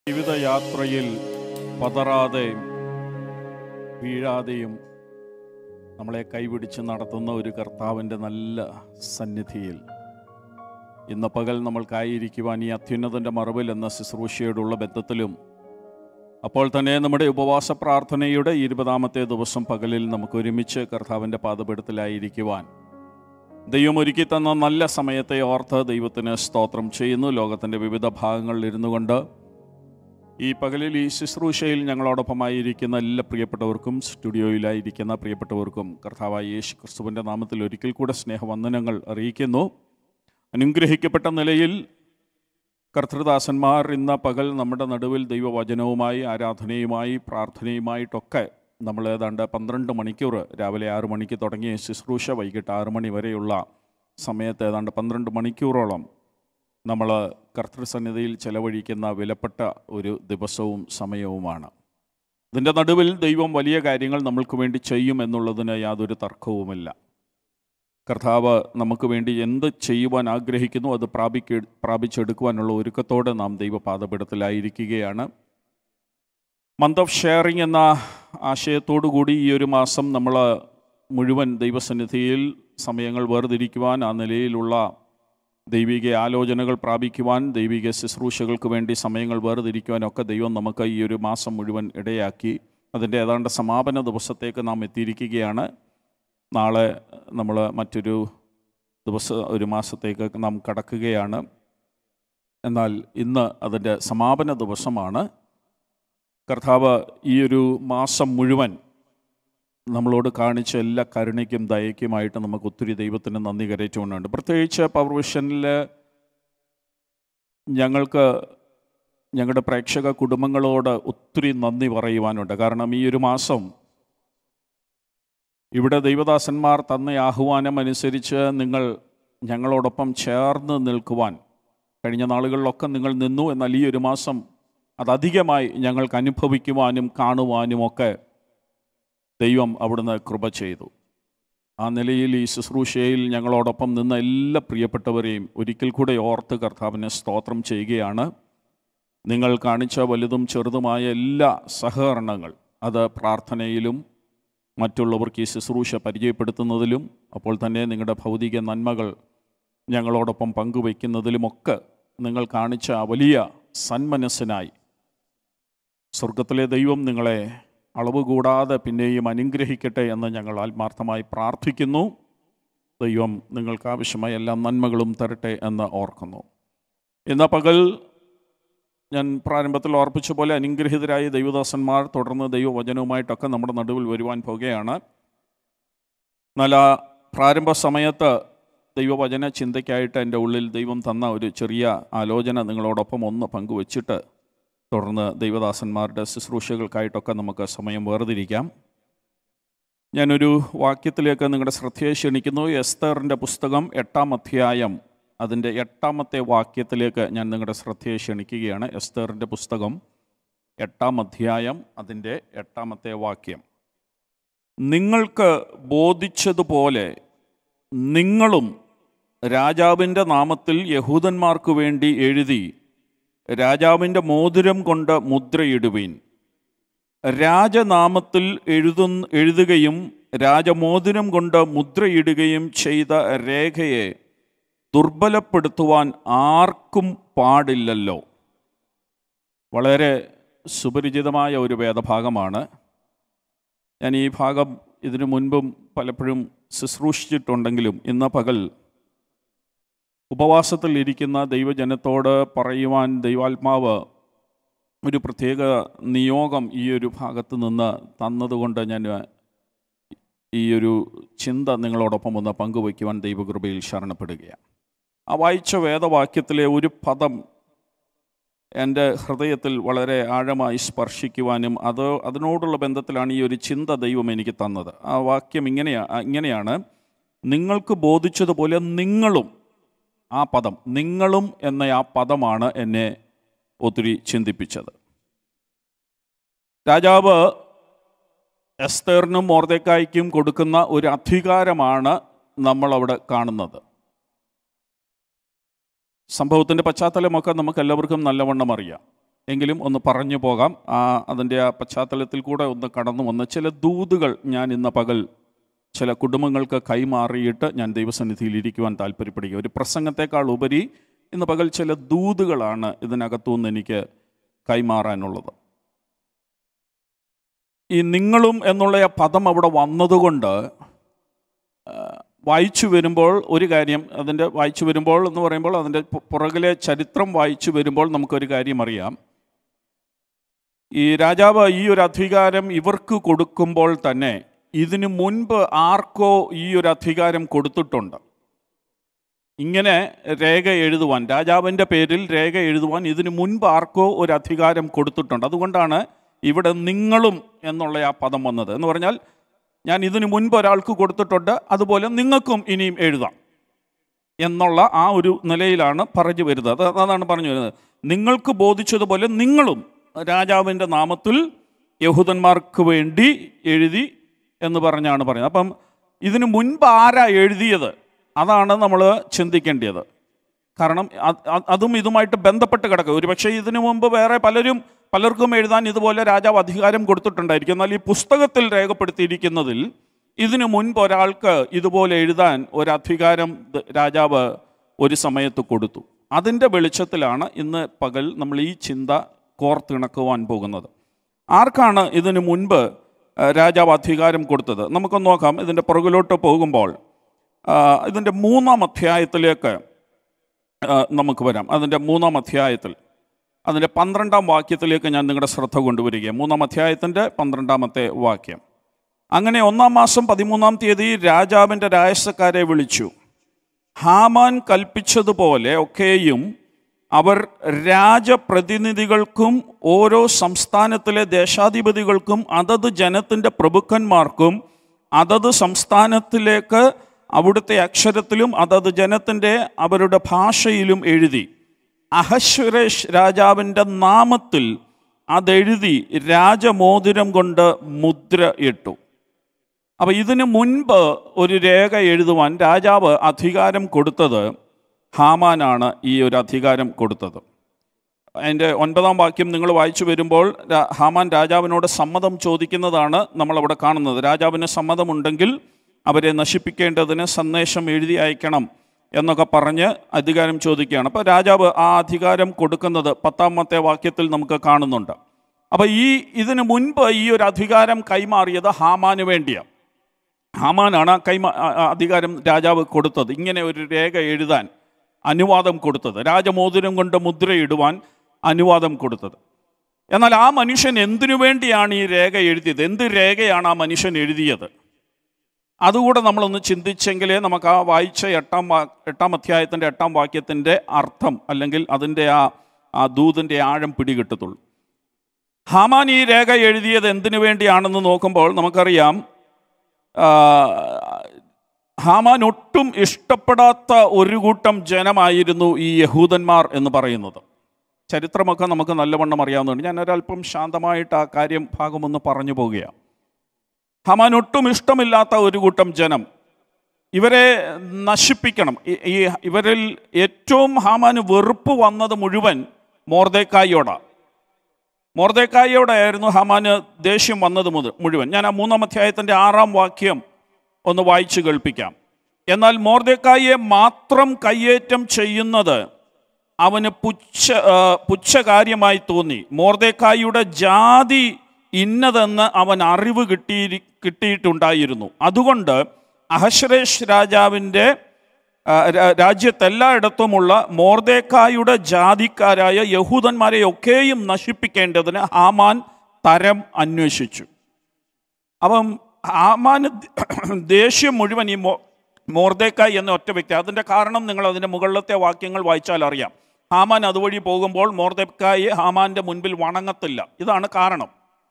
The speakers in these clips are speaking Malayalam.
ജീവിതയാത്രയിൽ പതറാതെയും വീഴാതെയും നമ്മളെ കൈപിടിച്ച് നടത്തുന്ന ഒരു കർത്താവിൻ്റെ നല്ല സന്നിധിയിൽ ഇന്ന് പകൽ നമ്മൾക്കായിരിക്കുവാൻ ഈ അത്യുന്നതൻ്റെ മറവിൽ എന്ന ശുശ്രൂഷയോടുള്ള ബന്ധത്തിലും അപ്പോൾ തന്നെ നമ്മുടെ ഉപവാസ പ്രാർത്ഥനയുടെ ഇരുപതാമത്തെ ദിവസം പകലിൽ നമുക്ക് ഒരുമിച്ച് കർത്താവിൻ്റെ പാദപീഠത്തിലായിരിക്കുവാൻ ദൈവം ഒരുക്കി തന്ന നല്ല സമയത്തെ ഓർത്ത് ദൈവത്തിന് സ്തോത്രം ചെയ്യുന്നു ലോകത്തിൻ്റെ വിവിധ ഭാഗങ്ങളിൽ ഇരുന്നു കൊണ്ട് ഈ പകലിൽ ഈ ശുശ്രൂഷയിൽ ഞങ്ങളോടൊപ്പമായിരിക്കുന്ന എല്ലാ പ്രിയപ്പെട്ടവർക്കും സ്റ്റുഡിയോയിലായിരിക്കുന്ന പ്രിയപ്പെട്ടവർക്കും കർത്താവായ യേശു ക്രിസ്തുവിൻ്റെ നാമത്തിൽ ഒരിക്കൽ കൂടെ സ്നേഹവന്ദനങ്ങൾ അറിയിക്കുന്നു അനുഗ്രഹിക്കപ്പെട്ട നിലയിൽ കർത്തൃദാസന്മാർ ഇന്ന പകൽ നമ്മുടെ നടുവിൽ ദൈവവചനവുമായി ആരാധനയുമായി പ്രാർത്ഥനയുമായിട്ടൊക്കെ നമ്മൾ ഏതാണ്ട് പന്ത്രണ്ട് മണിക്കൂർ രാവിലെ ആറ് മണിക്ക് തുടങ്ങിയ ശുശ്രൂഷ വൈകിട്ട് ആറ് മണി വരെയുള്ള സമയത്ത് ഏതാണ്ട് പന്ത്രണ്ട് മണിക്കൂറോളം നമ്മൾ കർത്തൃസന്നിധിയിൽ ചെലവഴിക്കുന്ന വിലപ്പെട്ട ഒരു ദിവസവും സമയവുമാണ് ഇതിൻ്റെ നടുവിൽ ദൈവം വലിയ കാര്യങ്ങൾ നമ്മൾക്ക് വേണ്ടി ചെയ്യും എന്നുള്ളതിന് യാതൊരു തർക്കവുമില്ല കർത്താവ് നമുക്ക് വേണ്ടി എന്ത് ചെയ്യുവാൻ ആഗ്രഹിക്കുന്നു അത് പ്രാപിക്ക പ്രാപിച്ചെടുക്കുവാനുള്ള ഒരുക്കത്തോടെ നാം ദൈവപാദപീഠത്തിലായിരിക്കുകയാണ് മന്ത് ഓഫ് ഷെയറിംഗ് എന്ന ആശയത്തോടു കൂടി ഈ ഒരു മാസം നമ്മൾ മുഴുവൻ ദൈവസന്നിധിയിൽ സമയങ്ങൾ വേർതിരിക്കുവാൻ ആ നിലയിലുള്ള ദൈവിക ആലോചനകൾ പ്രാപിക്കുവാൻ ദൈവിക ശുശ്രൂഷകൾക്ക് വേണ്ടി സമയങ്ങൾ വേർതിരിക്കുവാനൊക്കെ ദൈവം നമുക്ക് ഈ ഒരു മാസം മുഴുവൻ ഇടയാക്കി അതിൻ്റെ ഏതാണ്ട് സമാപന ദിവസത്തേക്ക് നാം എത്തിയിരിക്കുകയാണ് നാളെ നമ്മൾ മറ്റൊരു ദിവസ ഒരു മാസത്തേക്ക് നാം കടക്കുകയാണ് എന്നാൽ ഇന്ന് അതിൻ്റെ സമാപന ദിവസമാണ് കർത്താവ് ഈ ഒരു മാസം മുഴുവൻ നമ്മളോട് കാണിച്ച എല്ലാ കരുണയ്ക്കും ദയയ്ക്കുമായിട്ട് നമുക്ക് ഒത്തിരി ദൈവത്തിന് നന്ദി കരയറ്റുകൊണ്ടുണ്ട് പ്രത്യേകിച്ച് പവർ വിഷനിൽ ഞങ്ങൾക്ക് ഞങ്ങളുടെ പ്രേക്ഷക കുടുംബങ്ങളോട് ഒത്തിരി നന്ദി പറയുവാനുണ്ട് കാരണം ഈ ഒരു മാസം ഇവിടെ ദൈവദാസന്മാർ തന്ന ആഹ്വാനം അനുസരിച്ച് നിങ്ങൾ ഞങ്ങളോടൊപ്പം ചേർന്ന് നിൽക്കുവാൻ കഴിഞ്ഞ നാളുകളിലൊക്കെ നിങ്ങൾ നിന്നു എന്നാൽ ഈ ഒരു മാസം അതധികമായി ഞങ്ങൾക്ക് അനുഭവിക്കുവാനും കാണുവാനുമൊക്കെ ദൈവം അവിടുന്ന് കൃപ ചെയ്തു ആ നിലയിൽ ഈ ശുശ്രൂഷയിൽ ഞങ്ങളോടൊപ്പം നിന്ന എല്ലാ പ്രിയപ്പെട്ടവരെയും ഒരിക്കൽ കൂടെ ഓർത്ത് കർത്താവിനെ സ്തോത്രം ചെയ്യുകയാണ് നിങ്ങൾ കാണിച്ച വലുതും ചെറുതുമായ എല്ലാ സഹകരണങ്ങൾ അത് പ്രാർത്ഥനയിലും മറ്റുള്ളവർക്ക് ഈ ശുശ്രൂഷ പരിചയപ്പെടുത്തുന്നതിലും അപ്പോൾ തന്നെ നിങ്ങളുടെ ഭൗതിക നന്മകൾ ഞങ്ങളോടൊപ്പം പങ്കുവയ്ക്കുന്നതിലുമൊക്കെ നിങ്ങൾ കാണിച്ച ആ വലിയ സന്മനസ്സിനായി സ്വർഗത്തിലെ ദൈവം നിങ്ങളെ അളവ് കൂടാതെ പിന്നെയും അനുഗ്രഹിക്കട്ടെ എന്ന് ഞങ്ങൾ ആത്മാർത്ഥമായി പ്രാർത്ഥിക്കുന്നു ദൈവം നിങ്ങൾക്ക് ആവശ്യമായ എല്ലാ നന്മകളും തരട്ടെ എന്ന് ഓർക്കുന്നു ഇന്ന് പകൽ ഞാൻ പ്രാരംഭത്തിൽ ഓർപ്പിച്ച പോലെ അനുഗ്രഹിതരായ ദൈവദാസന്മാർ തുടർന്ന് ദൈവവചനവുമായിട്ടൊക്കെ നമ്മുടെ നടുവിൽ വരുവാൻ പോകുകയാണ് എന്നാൽ ആ പ്രാരംഭ സമയത്ത് ദൈവവചന ചിന്തയ്ക്കായിട്ട് എൻ്റെ ഉള്ളിൽ ദൈവം തന്ന ഒരു ചെറിയ ആലോചന നിങ്ങളോടൊപ്പം ഒന്ന് പങ്കുവച്ചിട്ട് തുടർന്ന് ദൈവദാസന്മാരുടെ ശുശ്രൂഷകൾക്കായിട്ടൊക്കെ നമുക്ക് സമയം വേർതിരിക്കാം ഞാനൊരു വാക്യത്തിലേക്ക് നിങ്ങളുടെ ശ്രദ്ധയെ ക്ഷണിക്കുന്നു എസ്തറിൻ്റെ പുസ്തകം എട്ടാം അധ്യായം അതിൻ്റെ എട്ടാമത്തെ വാക്യത്തിലേക്ക് ഞാൻ നിങ്ങളുടെ ശ്രദ്ധയെ ക്ഷണിക്കുകയാണ് എസ്തറിൻ്റെ പുസ്തകം എട്ടാം അധ്യായം അതിൻ്റെ എട്ടാമത്തെ വാക്യം നിങ്ങൾക്ക് ബോധിച്ചതുപോലെ നിങ്ങളും രാജാവിൻ്റെ നാമത്തിൽ യഹൂദന്മാർക്ക് വേണ്ടി എഴുതി രാജാവിൻ്റെ മോതിരം കൊണ്ട് മുദ്രയിടുവീൻ രാജനാമത്തിൽ എഴുതു എഴുതുകയും രാജമോതിരം കൊണ്ട് മുദ്രയിടുകയും ചെയ്ത രേഖയെ ദുർബലപ്പെടുത്തുവാൻ ആർക്കും പാടില്ലല്ലോ വളരെ സുപരിചിതമായ ഒരു വേദഭാഗമാണ് ഞാൻ ഈ ഭാഗം ഇതിനു മുൻപും പലപ്പോഴും ശുശ്രൂഷിച്ചിട്ടുണ്ടെങ്കിലും ഇന്ന് പകൽ ഉപവാസത്തിൽ ഇരിക്കുന്ന ദൈവജനത്തോട് പറയുവാൻ ദൈവാത്മാവ് ഒരു പ്രത്യേക നിയോഗം ഈ ഒരു ഭാഗത്ത് നിന്ന് തന്നതുകൊണ്ട് ഞാൻ ഈ ഒരു ചിന്ത നിങ്ങളോടൊപ്പം ഒന്ന് പങ്കുവയ്ക്കുവാൻ ദൈവകൃപയിൽ ശരണപ്പെടുകയാണ് ആ വായിച്ച വേദവാക്യത്തിലെ ഒരു പദം എൻ്റെ ഹൃദയത്തിൽ വളരെ ആഴമായി സ്പർശിക്കുവാനും അത് അതിനോടുള്ള ബന്ധത്തിലാണ് ഈ ഒരു ചിന്ത ദൈവം എനിക്ക് തന്നത് ആ വാക്യം ഇങ്ങനെയാ ഇങ്ങനെയാണ് നിങ്ങൾക്ക് ബോധിച്ചതുപോലെ നിങ്ങളും ആ പദം നിങ്ങളും എന്ന ആ പദമാണ് എന്നെ ഒത്തിരി ചിന്തിപ്പിച്ചത് രാജാവ് എസ്തേറിനും മോർദേക്കായ്ക്കും കൊടുക്കുന്ന ഒരു അധികാരമാണ് നമ്മളവിടെ കാണുന്നത് സംഭവത്തിൻ്റെ പശ്ചാത്തലമൊക്കെ നമുക്ക് എല്ലാവർക്കും നല്ലവണ്ണം അറിയാം എങ്കിലും ഒന്ന് പറഞ്ഞു പോകാം ആ അതിൻ്റെ ആ പശ്ചാത്തലത്തിൽ കൂടെ ഒന്ന് കടന്നു വന്ന് ചില ദൂതുകൾ ഞാൻ ഇന്ന് പകൽ ചില കുടുംബങ്ങൾക്ക് കൈമാറിയിട്ട് ഞാൻ ദൈവസന്നിധിയിൽ ഇരിക്കുവാൻ താല്പര്യപ്പെടുക ഒരു പ്രസംഗത്തെക്കാൾ ഉപരി ഇന്ന് പകൽ ചില ദൂതുകളാണ് ഇതിനകത്തുനിന്ന് എനിക്ക് കൈമാറാനുള്ളത് ഈ നിങ്ങളും എന്നുള്ള ആ പദം അവിടെ വന്നതുകൊണ്ട് ആ, വായിച്ചു വരുമ്പോൾ ഒരു കാര്യം അതിൻ്റെ വായിച്ചു വരുമ്പോൾ എന്ന് പറയുമ്പോൾ അതിൻ്റെ പു- പുറകിലെ ചരിത്രം വായിച്ചു വരുമ്പോൾ നമുക്കൊരു കാര്യം അറിയാം ഈ രാജാവ് ഈ ഒരു അധികാരം ഇവർക്ക് കൊടുക്കുമ്പോൾ തന്നെ ഇതിനു മുൻപ് ആർക്കോ ഈ ഒരു അധികാരം കൊടുത്തിട്ടുണ്ട് ഇങ്ങനെ രേഖ എഴുതുവാൻ രാജാവിൻ്റെ പേരിൽ രേഖ എഴുതുവാൻ ഇതിനു മുൻപ് ആർക്കോ ഒരു അധികാരം കൊടുത്തിട്ടുണ്ട് അതുകൊണ്ടാണ് ഇവിടെ നിങ്ങളും എന്നുള്ള ആ പദം വന്നത് എന്ന് പറഞ്ഞാൽ ഞാൻ ഇതിനു മുൻപ് ഒരാൾക്ക് കൊടുത്തിട്ടുണ്ട് അതുപോലെ നിങ്ങൾക്കും ഇനിയും എഴുതാം എന്നുള്ള ആ ഒരു നിലയിലാണ് പറഞ്ഞു വരുന്നത് അത് അതാണ് പറഞ്ഞു വരുന്നത് നിങ്ങൾക്ക് ബോധിച്ചതുപോലെ നിങ്ങളും രാജാവിൻ്റെ നാമത്തിൽ യഹൂദന്മാർക്ക് വേണ്ടി എഴുതി എന്ന് പറഞ്ഞാണ് പറയുന്നത് അപ്പം ഇതിനു മുൻപ് ആരാ എഴുതിയത് അതാണ് നമ്മൾ ചിന്തിക്കേണ്ടത് കാരണം അത്- അത് അതും ഇതുമായിട്ട് ബന്ധപ്പെട്ട് കിടക്കുക ഒരു പക്ഷേ ഇതിനു മുമ്പ് വേറെ പലരും പലർക്കും എഴുതാൻ ഇതുപോലെ രാജാവ് അധികാരം കൊടുത്തിട്ടുണ്ടായിരിക്കും എന്നാൽ ഈ പുസ്തകത്തിൽ രേഖപ്പെടുത്തിയിരിക്കുന്നതിൽ ഇതിനു മുൻപ് ഒരാൾക്ക് ഇതുപോലെ എഴുതാൻ ഒരു അധികാരം ദ- രാജാവ് ഒരു സമയത്ത് കൊടുത്തു അതിൻ്റെ വെളിച്ചത്തിലാണ് ഇന്ന് പകൽ നമ്മൾ ഈ ചിന്ത കോർത്തിണക്കുവാൻ പോകുന്നത് ആർക്കാണ് ഇതിനു മുൻപ് ആ, രാജാവ് അധികാരം കൊടുത്തത് നമുക്കൊന്ന് നോക്കാം ഇതിൻ്റെ പുറകിലോട്ട് പോകുമ്പോൾ ആ, ഇതിൻ്റെ മൂന്നാം അധ്യായത്തിലേക്ക് ആ, നമുക്ക് വരാം അതിൻ്റെ മൂന്നാം അധ്യായത്തിൽ അതിൻ്റെ പന്ത്രണ്ടാം വാക്യത്തിലേക്ക് ഞാൻ നിങ്ങളുടെ ശ്രദ്ധ കൊണ്ടുവരികയാണ് മൂന്നാം അധ്യായത്തിൻ്റെ പന്ത്രണ്ടാമത്തെ വാക്യം അങ്ങനെ ഒന്നാം മാസം പതിമൂന്നാം തീയതി രാജാവിൻ്റെ രായസക്കാരെ വിളിച്ചു ഹാമാൻ കൽപ്പിച്ചതുപോലെ ഒക്കെയും അവർ രാജപ്രതിനിധികൾക്കും ഓരോ സംസ്ഥാനത്തിലെ ദേശാധിപതികൾക്കും അതത് ജനത്തിൻ്റെ പ്രഭുക്കന്മാർക്കും അതത് സംസ്ഥാനത്തിലേക്ക് അവിടുത്തെ അക്ഷരത്തിലും അതത് ജനത്തിൻ്റെ അവരുടെ ഭാഷയിലും എഴുതി അഹശ്വരേഷ് രാജാവിൻ്റെ നാമത്തിൽ അതെഴുതി രാജമോതിരം കൊണ്ട് മുദ്ര ഇട്ടു അപ്പോൾ ഇതിനു മുൻപ് ഒരു രേഖ എഴുതുവാൻ രാജാവ് അധികാരം കൊടുത്തത് ഹാമാനാണ് ഈ ഒരു അധികാരം കൊടുത്തത് അതിൻ്റെ ഒൻപതാം വാക്യം നിങ്ങൾ വായിച്ചു വരുമ്പോൾ രാ- ഹാമാൻ രാജാവിനോട് സമ്മതം ചോദിക്കുന്നതാണ് നമ്മളവിടെ കാണുന്നത് രാജാവിന് സമ്മതമുണ്ടെങ്കിൽ അവരെ നശിപ്പിക്കേണ്ടതിന് സന്ദേശം എഴുതി അയക്കണം എന്നൊക്കെ പറഞ്ഞ് അധികാരം ചോദിക്കുകയാണ് അപ്പോൾ രാജാവ് ആ അധികാരം കൊടുക്കുന്നത് പത്താമത്തെ വാക്യത്തിൽ നമുക്ക് കാണുന്നുണ്ട് അപ്പോൾ ഈ ഇതിനു മുൻപ് ഈ ഒരു അധികാരം കൈമാറിയത് ഹാമാന് വേണ്ടിയാണ് ഹാമാനാണ് ആ കൈമാ ആ- ആ അധികാരം രാജാവ് കൊടുത്തത് ഇങ്ങനെ ഒരു രേഖ എഴുതാൻ അനുവാദം കൊടുത്തത് രാജമോതിരം കൊണ്ട് മുദ്രയിടുവാൻ അനുവാദം കൊടുത്തത് എന്നാൽ ആ മനുഷ്യൻ എന്തിനു വേണ്ടിയാണ് ഈ രേഖ എഴുതിയത് എന്ത് രേഖയാണ് ആ മനുഷ്യൻ എഴുതിയത് അതുകൂടെ നമ്മളൊന്ന് ചിന്തിച്ചെങ്കിലേ നമുക്ക് ആ വായിച്ച എട്ടാം വാ എട്ടാം അധ്യായത്തിൻ്റെ എട്ടാം വാക്യത്തിൻ്റെ അർത്ഥം അല്ലെങ്കിൽ അതിൻ്റെ ആ ആ ദൂതിൻ്റെ ആഴം പിടികിട്ടത്തുള്ളൂ ഹാമാൻ ഈ രേഖ എഴുതിയത് എന്തിനു വേണ്ടിയാണെന്ന് നോക്കുമ്പോൾ നമുക്കറിയാം ആ, ഹാമാൻ ഒട്ടും ഇഷ്ടപ്പെടാത്ത ഒരു കൂട്ടം ജനമായിരുന്നു ഈ യഹൂദന്മാർ എന്ന് പറയുന്നത് ചരിത്രമൊക്കെ നമുക്ക് നല്ലവണ്ണം അറിയാവുന്നതുകൊണ്ട് ഞാൻ ഒരല്പം ശാന്തമായിട്ട് ആ കാര്യം ഭാഗമൊന്ന് പറഞ്ഞു പോവുകയാണ് ഹമാൻ ഒട്ടും ഇഷ്ടമില്ലാത്ത ഒരു കൂട്ടം ജനം ഇവരെ നശിപ്പിക്കണം ഈ- ഈ ഇവരിൽ ഏറ്റവും ഹാമാന് വെറുപ്പ് വന്നത് മുഴുവൻ മോർദേക്കായോടാണ് മോർദേക്കായോടായിരുന്നു ഹമാന് ദേഷ്യം വന്നത് മുതൽ മുഴുവൻ ഞാൻ ആ മൂന്നാം അധ്യായത്തിൻ്റെ ആറാം വാക്യം ഒന്ന് വായിച്ചു കേൾപ്പിക്കാം എന്നാൽ മോർദേക്കായെ മാത്രം കയ്യേറ്റം ചെയ്യുന്നത് അവന് പുച്ഛ ആ, പുച്ഛകാര്യമായി തോന്നി മോർദേക്കായുടെ ജാതി ഇന്നതെന്ന് അവൻ അറിവ് കിട്ടി കിട്ടിയിട്ടുണ്ടായിരുന്നു അതുകൊണ്ട് അഹശ്രേഷ് രാജാവിൻ്റെ ആ, രാ- രാജ്യത്തെല്ലായിടത്തുമുള്ള മോർദേക്കായുടെ ജാതിക്കാരായ യഹൂദന്മാരെയൊക്കെയും നശിപ്പിക്കേണ്ടതിന് ഹാമാൻ തരം അന്വേഷിച്ചു അപ്പം ഹാമാന് ദേഷ്യം മുഴുവൻ ഈ മോ മോർദേക്കായ് എന്ന ഒറ്റ വ്യക്തി അതിൻ്റെ കാരണം നിങ്ങൾ അതിൻ്റെ മുകളിലത്തെ വാക്യങ്ങൾ വായിച്ചാൽ അറിയാം ഹാമാൻ അതുവഴി പോകുമ്പോൾ മോർദേക്കായി ഹാമാൻ്റെ മുൻപിൽ വണങ്ങത്തില്ല ഇതാണ് കാരണം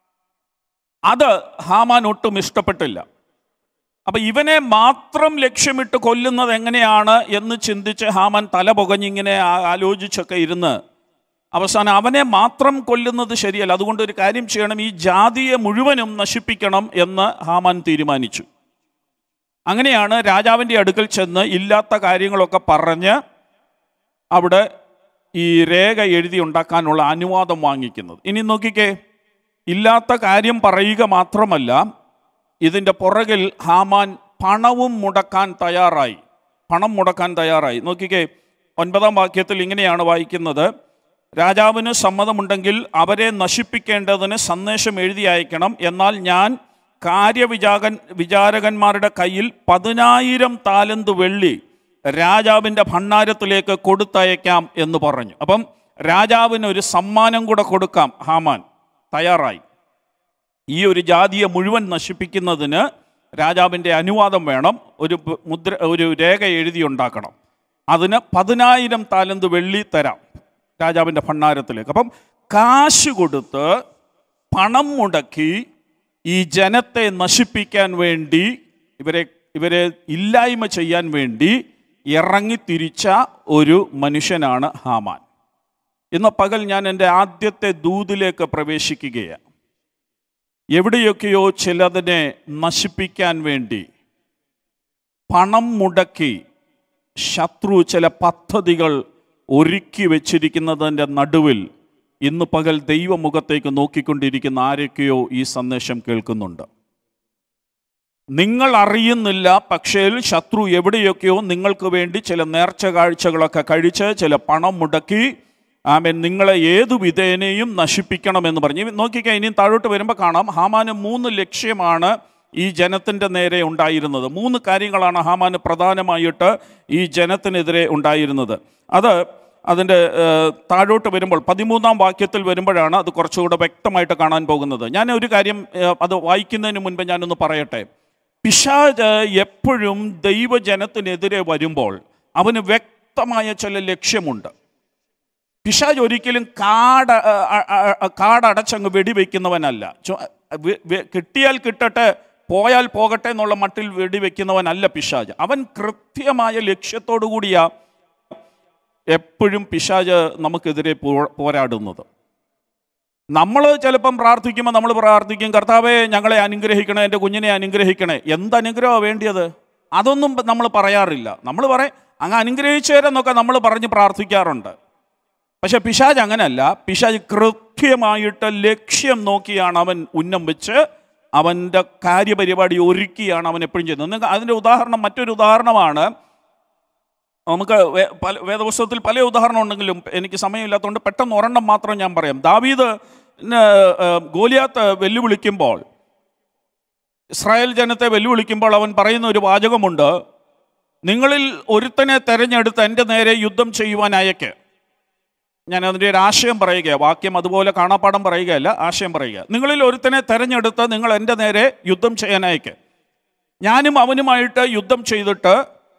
അത് ഹാമാൻ ഒട്ടും ഇഷ്ടപ്പെട്ടില്ല അപ്പം ഇവനെ മാത്രം ലക്ഷ്യമിട്ട് കൊല്ലുന്നത് എങ്ങനെയാണ് എന്ന് ചിന്തിച്ച് ഹാമാൻ തല പുകഞ്ഞിങ്ങനെ ആ- ആലോചിച്ചൊക്കെ ഇരുന്ന് അവസാനം അവനെ മാത്രം കൊല്ലുന്നത് ശരിയല്ല അതുകൊണ്ട് ഒരു കാര്യം ചെയ്യണം ഈ ജാതിയെ മുഴുവനും നശിപ്പിക്കണം എന്ന് ഹാമാൻ തീരുമാനിച്ചു അങ്ങനെയാണ് രാജാവിൻ്റെ അടുക്കൽ ചെന്ന് ഇല്ലാത്ത കാര്യങ്ങളൊക്കെ പറഞ്ഞ് അവിടെ ഈ രേഖ എഴുതി ഉണ്ടാക്കാനുള്ള അനുവാദം വാങ്ങിക്കുന്നത് ഇനി നോക്കിക്കേ ഇല്ലാത്ത കാര്യം പറയുക മാത്രമല്ല ഇതിൻ്റെ പുറകിൽ ഹാമാൻ പണവും മുടക്കാൻ തയ്യാറായി പണം മുടക്കാൻ തയ്യാറായി നോക്കിക്കേ ഒൻപതാം വാക്യത്തിൽ ഇങ്ങനെയാണ് വായിക്കുന്നത് രാജാവിന് സമ്മതമുണ്ടെങ്കിൽ അവരെ നശിപ്പിക്കേണ്ടതിന് സന്ദേശം എഴുതി അയക്കണം എന്നാൽ ഞാൻ കാര്യവിചാകൻ വിചാരകന്മാരുടെ കയ്യിൽ പതിനായിരം താലന്ത് വെള്ളി രാജാവിൻ്റെ ഭണ്ഡാരത്തിലേക്ക് കൊടുത്തയക്കാം എന്ന് പറഞ്ഞു അപ്പം രാജാവിന് ഒരു സമ്മാനം കൂടെ കൊടുക്കാം ഹാമാൻ തയ്യാറായി ഈ ഒരു ജാതിയെ മുഴുവൻ നശിപ്പിക്കുന്നതിന് രാജാവിൻ്റെ അനുവാദം വേണം ഒരു പ് മുദ്ര ഒരു രേഖ എഴുതി ഉണ്ടാക്കണം അതിന് പതിനായിരം താലന്ത് വെള്ളി തരാം രാജാവിൻ്റെ ഭണ്ഡാരത്തിലേക്ക് അപ്പം കാശ് കൊടുത്ത് പണം മുടക്കി ഈ ജനത്തെ നശിപ്പിക്കാൻ വേണ്ടി ഇവരെ ഇവരെ ഇല്ലായ്മ ചെയ്യാൻ വേണ്ടി ഇറങ്ങിത്തിരിച്ച ഒരു മനുഷ്യനാണ് ഹാമാൻ ഇന്ന് പകൽ ഞാൻ എൻ്റെ ആദ്യത്തെ ദൂതിലേക്ക് പ്രവേശിക്കുകയാണ് എവിടെയൊക്കെയോ ചിലതിനെ നശിപ്പിക്കാൻ വേണ്ടി പണം മുടക്കി ശത്രു ചില പദ്ധതികൾ ഒരുക്കി വെച്ചിരിക്കുന്നതിൻ്റെ നടുവിൽ ഇന്ന് പകൽ ദൈവമുഖത്തേക്ക് നോക്കിക്കൊണ്ടിരിക്കുന്ന ആരൊക്കെയോ ഈ സന്ദേശം കേൾക്കുന്നുണ്ട് നിങ്ങൾ അറിയുന്നില്ല പക്ഷേ ശത്രു എവിടെയൊക്കെയോ നിങ്ങൾക്ക് വേണ്ടി ചില നേർച്ച കാഴ്ചകളൊക്കെ കഴിച്ച് ചില പണം മുടക്കി ആമേൻ നിങ്ങളെ ഏതു വിധേനയും നശിപ്പിക്കണമെന്ന് പറഞ്ഞു നോക്കിക്കാൻ ഇനിയും താഴോട്ട് വരുമ്പോൾ കാണാം ഹാമാന് മൂന്ന് ലക്ഷ്യമാണ് ഈ ജനത്തിൻ്റെ നേരെ ഉണ്ടായിരുന്നത് മൂന്ന് കാര്യങ്ങളാണ് ഹാമാന് പ്രധാനമായിട്ട് ഈ ജനത്തിനെതിരെ ഉണ്ടായിരുന്നത് അത് അതിൻ്റെ ഏഹ്, താഴോട്ട് വരുമ്പോൾ പതിമൂന്നാം വാക്യത്തിൽ വരുമ്പോഴാണ് അത് കുറച്ചുകൂടെ വ്യക്തമായിട്ട് കാണാൻ പോകുന്നത് ഞാൻ ഒരു കാര്യം ഏഹ്, അത് വായിക്കുന്നതിന് മുൻപ് ഞാനൊന്ന് പറയട്ടെ പിശാജ് എപ്പോഴും ദൈവജനത്തിനെതിരെ വരുമ്പോൾ അവന് വ്യക്തമായ ചില ലക്ഷ്യമുണ്ട് പിശാജ് ഒരിക്കലും കാട് അ- അ- അ- കാടടച്ചങ്ങ് വെടിവെക്കുന്നവനല്ല ചോ- വെ- വെ- കിട്ടിയാൽ കിട്ടട്ടെ പോയാൽ പോകട്ടെ എന്നുള്ള മട്ടിൽ വെടിവെക്കുന്നവനല്ല പിശാജ് അവൻ കൃത്യമായ ലക്ഷ്യത്തോടു കൂടിയാ എപ്പോഴും പിശാജ് നമുക്കെതിരെ പോ- പോരാടുന്നത് നമ്മൾ ചിലപ്പം പ്രാർത്ഥിക്കുമ്പോൾ നമ്മൾ പ്രാർത്ഥിക്കും കർത്താവെ ഞങ്ങളെ അനുഗ്രഹിക്കണേ എൻ്റെ കുഞ്ഞിനെ അനുഗ്രഹിക്കണേ എന്ത് അനുഗ്രഹമാണ് വേണ്ടിയത് അതൊന്നും നമ്മൾ പറയാറില്ല നമ്മൾ പറയും അങ്ങ് അനുഗ്രഹിച്ചു തരാന്നൊക്കെ നമ്മൾ പറഞ്ഞ് പ്രാർത്ഥിക്കാറുണ്ട് പക്ഷെ പിശാജ് അങ്ങനല്ല പിശാജ് കൃത്യമായിട്ട് ലക്ഷ്യം നോക്കിയാണ് അവൻ ഉന്നം വെച്ച് അവൻ്റെ കാര്യപരിപാടി ഒരുക്കിയാണ് അവൻ എപ്പോഴും ചെയ്യുന്നത് നിങ്ങൾക്ക് അതിൻ്റെ ഉദാഹരണം മറ്റൊരു ഉദാഹരണമാണ് നമുക്ക് വേ- പല വേദപുസ്തകത്തിൽ പല ഉദാഹരണം ഉണ്ടെങ്കിലും എനിക്ക് സമയമില്ലാത്തതുകൊണ്ട് പെട്ടെന്ന് ഒരെണ്ണം മാത്രം ഞാൻ പറയാം ദാവീദ് ന്, ഏർ, ഗോലിയാത്ത് വെല്ലുവിളിക്കുമ്പോൾ ഇസ്രായേൽ ജനത്തെ വെല്ലുവിളിക്കുമ്പോൾ അവൻ പറയുന്ന ഒരു വാചകമുണ്ട് നിങ്ങളിൽ ഒരുത്തനെ തെരഞ്ഞെടുത്ത് എൻ്റെ നേരെ യുദ്ധം ചെയ്യുവാൻ അയക്ക് ഞാൻ അതിൻ്റെ ഒരു ആശയം പറയുക വാക്യം അതുപോലെ കാണാപ്പാടം പറയുകയല്ല ആശയം പറയുക നിങ്ങളിൽ ഒരുത്തനെ തെരഞ്ഞെടുത്ത് നിങ്ങൾ എൻ്റെ നേരെ യുദ്ധം ചെയ്യാൻ അയക്ക് ഞാനും അവനുമായിട്ട് യുദ്ധം ചെയ്തിട്ട്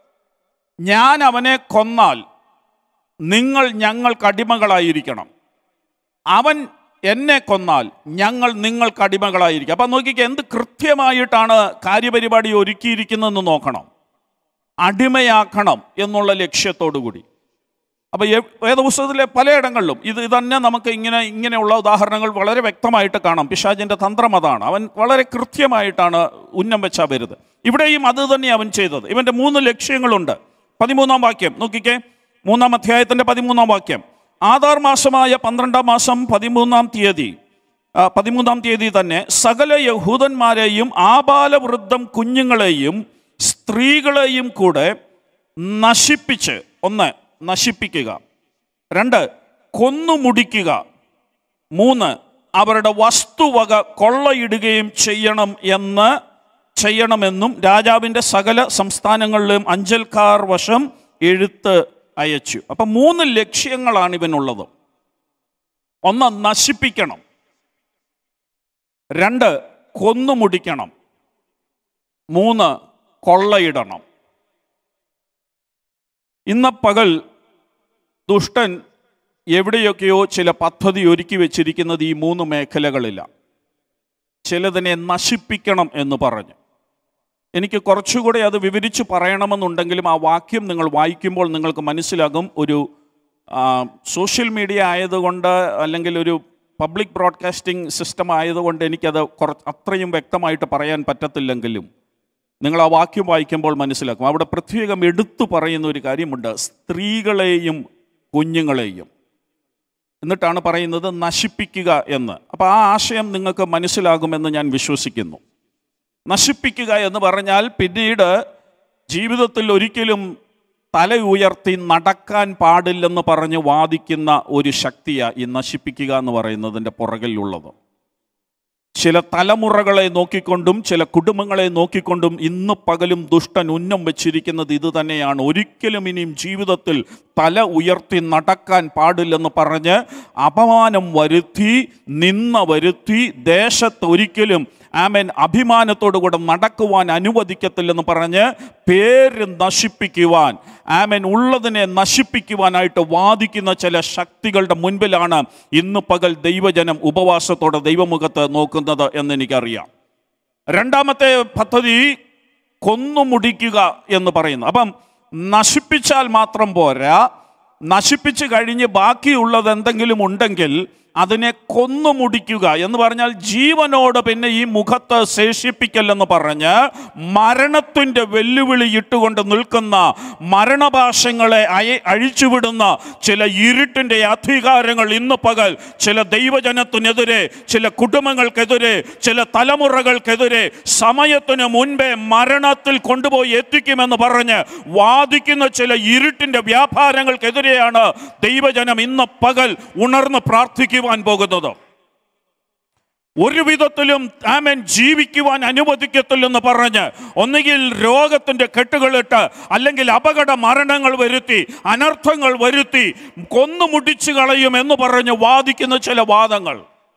ഞാൻ അവനെ കൊന്നാൽ നിങ്ങൾ ഞങ്ങൾക്ക് അടിമകളായിരിക്കണം അവൻ എന്നെ കൊന്നാൽ ഞങ്ങൾ നിങ്ങൾക്ക് അടിമകളായിരിക്കും അപ്പം നോക്കിക്കുക എന്ത് കൃത്യമായിട്ടാണ് കാര്യപരിപാടി ഒരുക്കിയിരിക്കുന്നതെന്ന് നോക്കണം അടിമയാക്കണം എന്നുള്ള ലക്ഷ്യത്തോടു കൂടി അപ്പോൾ വേദപുസ്തകത്തിലെ പലയിടങ്ങളിലും ഇത് തന്നെ നമുക്ക് ഇങ്ങനെ ഇങ്ങനെയുള്ള ഉദാഹരണങ്ങൾ വളരെ വ്യക്തമായിട്ട് കാണാം പിശാചിൻ്റെ തന്ത്രം അതാണ് അവൻ വളരെ കൃത്യമായിട്ടാണ് ഉന്നം വെച്ചാ വരുന്നത് ഇവിടെയും അത് തന്നെ അവൻ ചെയ്തത് ഇവൻ്റെ മൂന്ന് ലക്ഷ്യങ്ങളുണ്ട് പതിമൂന്നാം വാക്യം നോക്കിക്കേ മൂന്നാം അധ്യായത്തിൻ്റെ പതിമൂന്നാം വാക്യം ആധാർ മാസമായ പന്ത്രണ്ടാം മാസം പതിമൂന്നാം തീയതി ആ, പതിമൂന്നാം തീയതി തന്നെ സകല യഹൂദന്മാരെയും ആബാലവൃദ്ധം കുഞ്ഞുങ്ങളെയും സ്ത്രീകളെയും കൂടെ നശിപ്പിച്ച് ഒന്ന് നശിപ്പിക്കുക രണ്ട് കൊന്നുമുടിക്കുക മൂന്ന് അവരുടെ വസ്തുവക കൊള്ളയിടുകയും ചെയ്യണം എന്ന് ചെയ്യണമെന്നും രാജാവിൻ്റെ സകല സംസ്ഥാനങ്ങളിലും അഞ്ചൽക്കാർ വശം എഴുത്ത് അയച്ചു അപ്പം മൂന്ന് ലക്ഷ്യങ്ങളാണ് ഇവനുള്ളത് ഒന്ന് നശിപ്പിക്കണം രണ്ട് കൊന്നുമുടിക്കണം മൂന്ന് കൊള്ളയിടണം ഇന്ന് പകൽ ദുഷ്ടൻ എവിടെയൊക്കെയോ ചില പദ്ധതി ഒരുക്കി വെച്ചിരിക്കുന്നത് ഈ മൂന്ന് മേഖലകളിലാണ് ചിലതിനെ നശിപ്പിക്കണം എന്ന് പറഞ്ഞു എനിക്ക് കുറച്ചുകൂടെ അത് വിവരിച്ച് പറയണമെന്നുണ്ടെങ്കിലും ആ വാക്യം നിങ്ങൾ വായിക്കുമ്പോൾ നിങ്ങൾക്ക് മനസ്സിലാകും ഒരു ആ, സോഷ്യൽ മീഡിയ ആയതുകൊണ്ട് അല്ലെങ്കിൽ ഒരു പബ്ലിക് ബ്രോഡ്കാസ്റ്റിംഗ് സിസ്റ്റം ആയതുകൊണ്ട് എനിക്കത് കുറച്ച് അത്രയും വ്യക്തമായിട്ട് പറയാൻ പറ്റത്തില്ലെങ്കിലും നിങ്ങൾ ആ വാക്യം വായിക്കുമ്പോൾ മനസ്സിലാക്കും അവിടെ പ്രത്യേകം എടുത്തു പറയുന്ന ഒരു കാര്യമുണ്ട് സ്ത്രീകളെയും കുഞ്ഞുങ്ങളെയും എന്നിട്ടാണ് പറയുന്നത് നശിപ്പിക്കുക എന്ന് അപ്പോൾ ആ ആശയം നിങ്ങൾക്ക് മനസ്സിലാകുമെന്ന് ഞാൻ വിശ്വസിക്കുന്നു നശിപ്പിക്കുക എന്ന് പറഞ്ഞാൽ പിന്നീട് ജീവിതത്തിൽ ഒരിക്കലും തല ഉയർത്തി നടക്കാൻ പാടില്ലെന്ന് പറഞ്ഞ് വാദിക്കുന്ന ഒരു ശക്തിയാണ് ഈ നശിപ്പിക്കുക എന്ന് പറയുന്നതിൻ്റെ പുറകിലുള്ളത് ചില തലമുറകളെ നോക്കിക്കൊണ്ടും ചില കുടുംബങ്ങളെ നോക്കിക്കൊണ്ടും ഇന്ന് പകലും ദുഷ്ടൻ ഉന്നം വെച്ചിരിക്കുന്നത് ഇത് തന്നെയാണ് ഒരിക്കലും ഇനിയും ജീവിതത്തിൽ തല ഉയർത്തി നടക്കാൻ പാടില്ലെന്ന് പറഞ്ഞ് അപമാനം വരുത്തി നിന്ന വരുത്തി ദേശത്ത് ഒരിക്കലും ആമൻ അഭിമാനത്തോടുകൂടെ നടക്കുവാൻ അനുവദിക്കത്തില്ലെന്ന് പറഞ്ഞ് പേര് നശിപ്പിക്കുവാൻ ആമൻ ഉള്ളതിനെ നശിപ്പിക്കുവാനായിട്ട് വാദിക്കുന്ന ചില ശക്തികളുടെ മുൻപിലാണ് ഇന്ന് പകൽ ദൈവജനം ഉപവാസത്തോടെ ദൈവമുഖത്ത് നോക്കുന്നത് എന്ന് എനിക്കറിയാം രണ്ടാമത്തെ പദ്ധതി കൊന്നുമുടിക്കുക എന്ന് പറയുന്നു അപ്പം നശിപ്പിച്ചാൽ മാത്രം പോരാ നശിപ്പിച്ച് കഴിഞ്ഞ് ബാക്കിയുള്ളത് എന്തെങ്കിലും ഉണ്ടെങ്കിൽ അതിനെ കൊന്നുമുടിക്കുക എന്ന് പറഞ്ഞാൽ ജീവനോട് പിന്നെ ഈ മുഖത്ത് ശേഷിപ്പിക്കല്ലെന്ന് പറഞ്ഞ് മരണത്തിൻ്റെ വെല്ലുവിളി ഇട്ടുകൊണ്ട് നിൽക്കുന്ന മരണഭാഷങ്ങളെ അയ അഴിച്ചുവിടുന്ന ചില ഇരുട്ടിൻ്റെ അധികാരങ്ങൾ ഇന്ന് പകൽ ചില ദൈവജനത്തിനെതിരെ ചില കുടുംബങ്ങൾക്കെതിരെ ചില തലമുറകൾക്കെതിരെ സമയത്തിന് മുൻപേ മരണത്തിൽ കൊണ്ടുപോയി എത്തിക്കുമെന്ന് പറഞ്ഞ് വാദിക്കുന്ന ചില ഇരുട്ടിൻ്റെ വ്യാപാരങ്ങൾക്കെതിരെയാണ് ദൈവജനം ഇന്ന് പകൽ ഉണർന്ന് പ്രാർത്ഥിക്കുവാൻ പോകുന്നത് ഒരു വിധത്തിലും ആമൻ ജീവിക്കുവാൻ അനുവദിക്കത്തില്ലെന്ന് പറഞ്ഞ് ഒന്നുകിൽ രോഗത്തിൻ്റെ കെട്ടുകളിട്ട് അല്ലെങ്കിൽ അപകട മരണങ്ങൾ വരുത്തി അനർത്ഥങ്ങൾ വരുത്തി കൊന്നു മുടിച്ചു കളയും എന്ന് പറഞ്ഞ് വാദിക്കുന്ന ചില വാദങ്ങൾ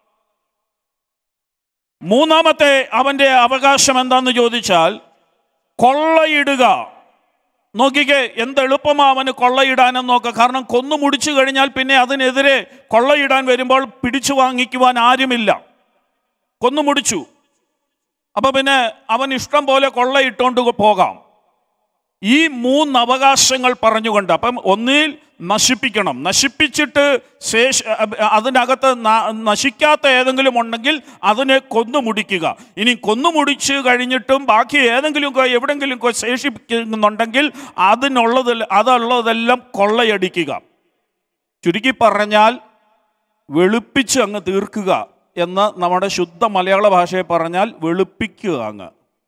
മൂന്നാമത്തെ അവൻ്റെ അവകാശം എന്താന്ന് ചോദിച്ചാൽ കൊള്ളയിടുക നോക്കിക്കേ എന്ത് എളുപ്പമാ അവന് കൊള്ളയിടാനെന്ന് നോക്കുക കാരണം കൊന്നു മുടിച്ചു കഴിഞ്ഞാൽ പിന്നെ അതിനെതിരെ കൊള്ളയിടാൻ വരുമ്പോൾ പിടിച്ചു വാങ്ങിക്കുവാൻ ആരുമില്ല കൊന്നു മുടിച്ചു അപ്പൊ പിന്നെ അവൻ ഇഷ്ടം പോലെ കൊള്ളയിട്ടോണ്ട് പോകാം ഈ മൂന്ന് അവകാശങ്ങൾ പറഞ്ഞുകൊണ്ട് അപ്പം ഒന്നിൽ നശിപ്പിക്കണം നശിപ്പിച്ചിട്ട് ശേഷ അതിനകത്ത് ന- നശിക്കാത്ത ഏതെങ്കിലും ഉണ്ടെങ്കിൽ അതിനെ കൊന്നുമുടിക്കുക ഇനി കൊന്നുമുടിച്ച് കഴിഞ്ഞിട്ടും ബാക്കി ഏതെങ്കിലും ഒക്കെ എവിടെങ്കിലും ഒക്കെ ശേഷിക്കുന്നുണ്ടെങ്കിൽ അതിനുള്ളത് അതുള്ളതെല്ലാം കൊള്ളയടിക്കുക ചുരുക്കി പറഞ്ഞാൽ വെളുപ്പിച്ച് അങ്ങ് തീർക്കുക എന്ന് നമ്മുടെ ശുദ്ധ മലയാള ഭാഷയെ പറഞ്ഞാൽ വെളുപ്പിക്കുക അങ്ങ്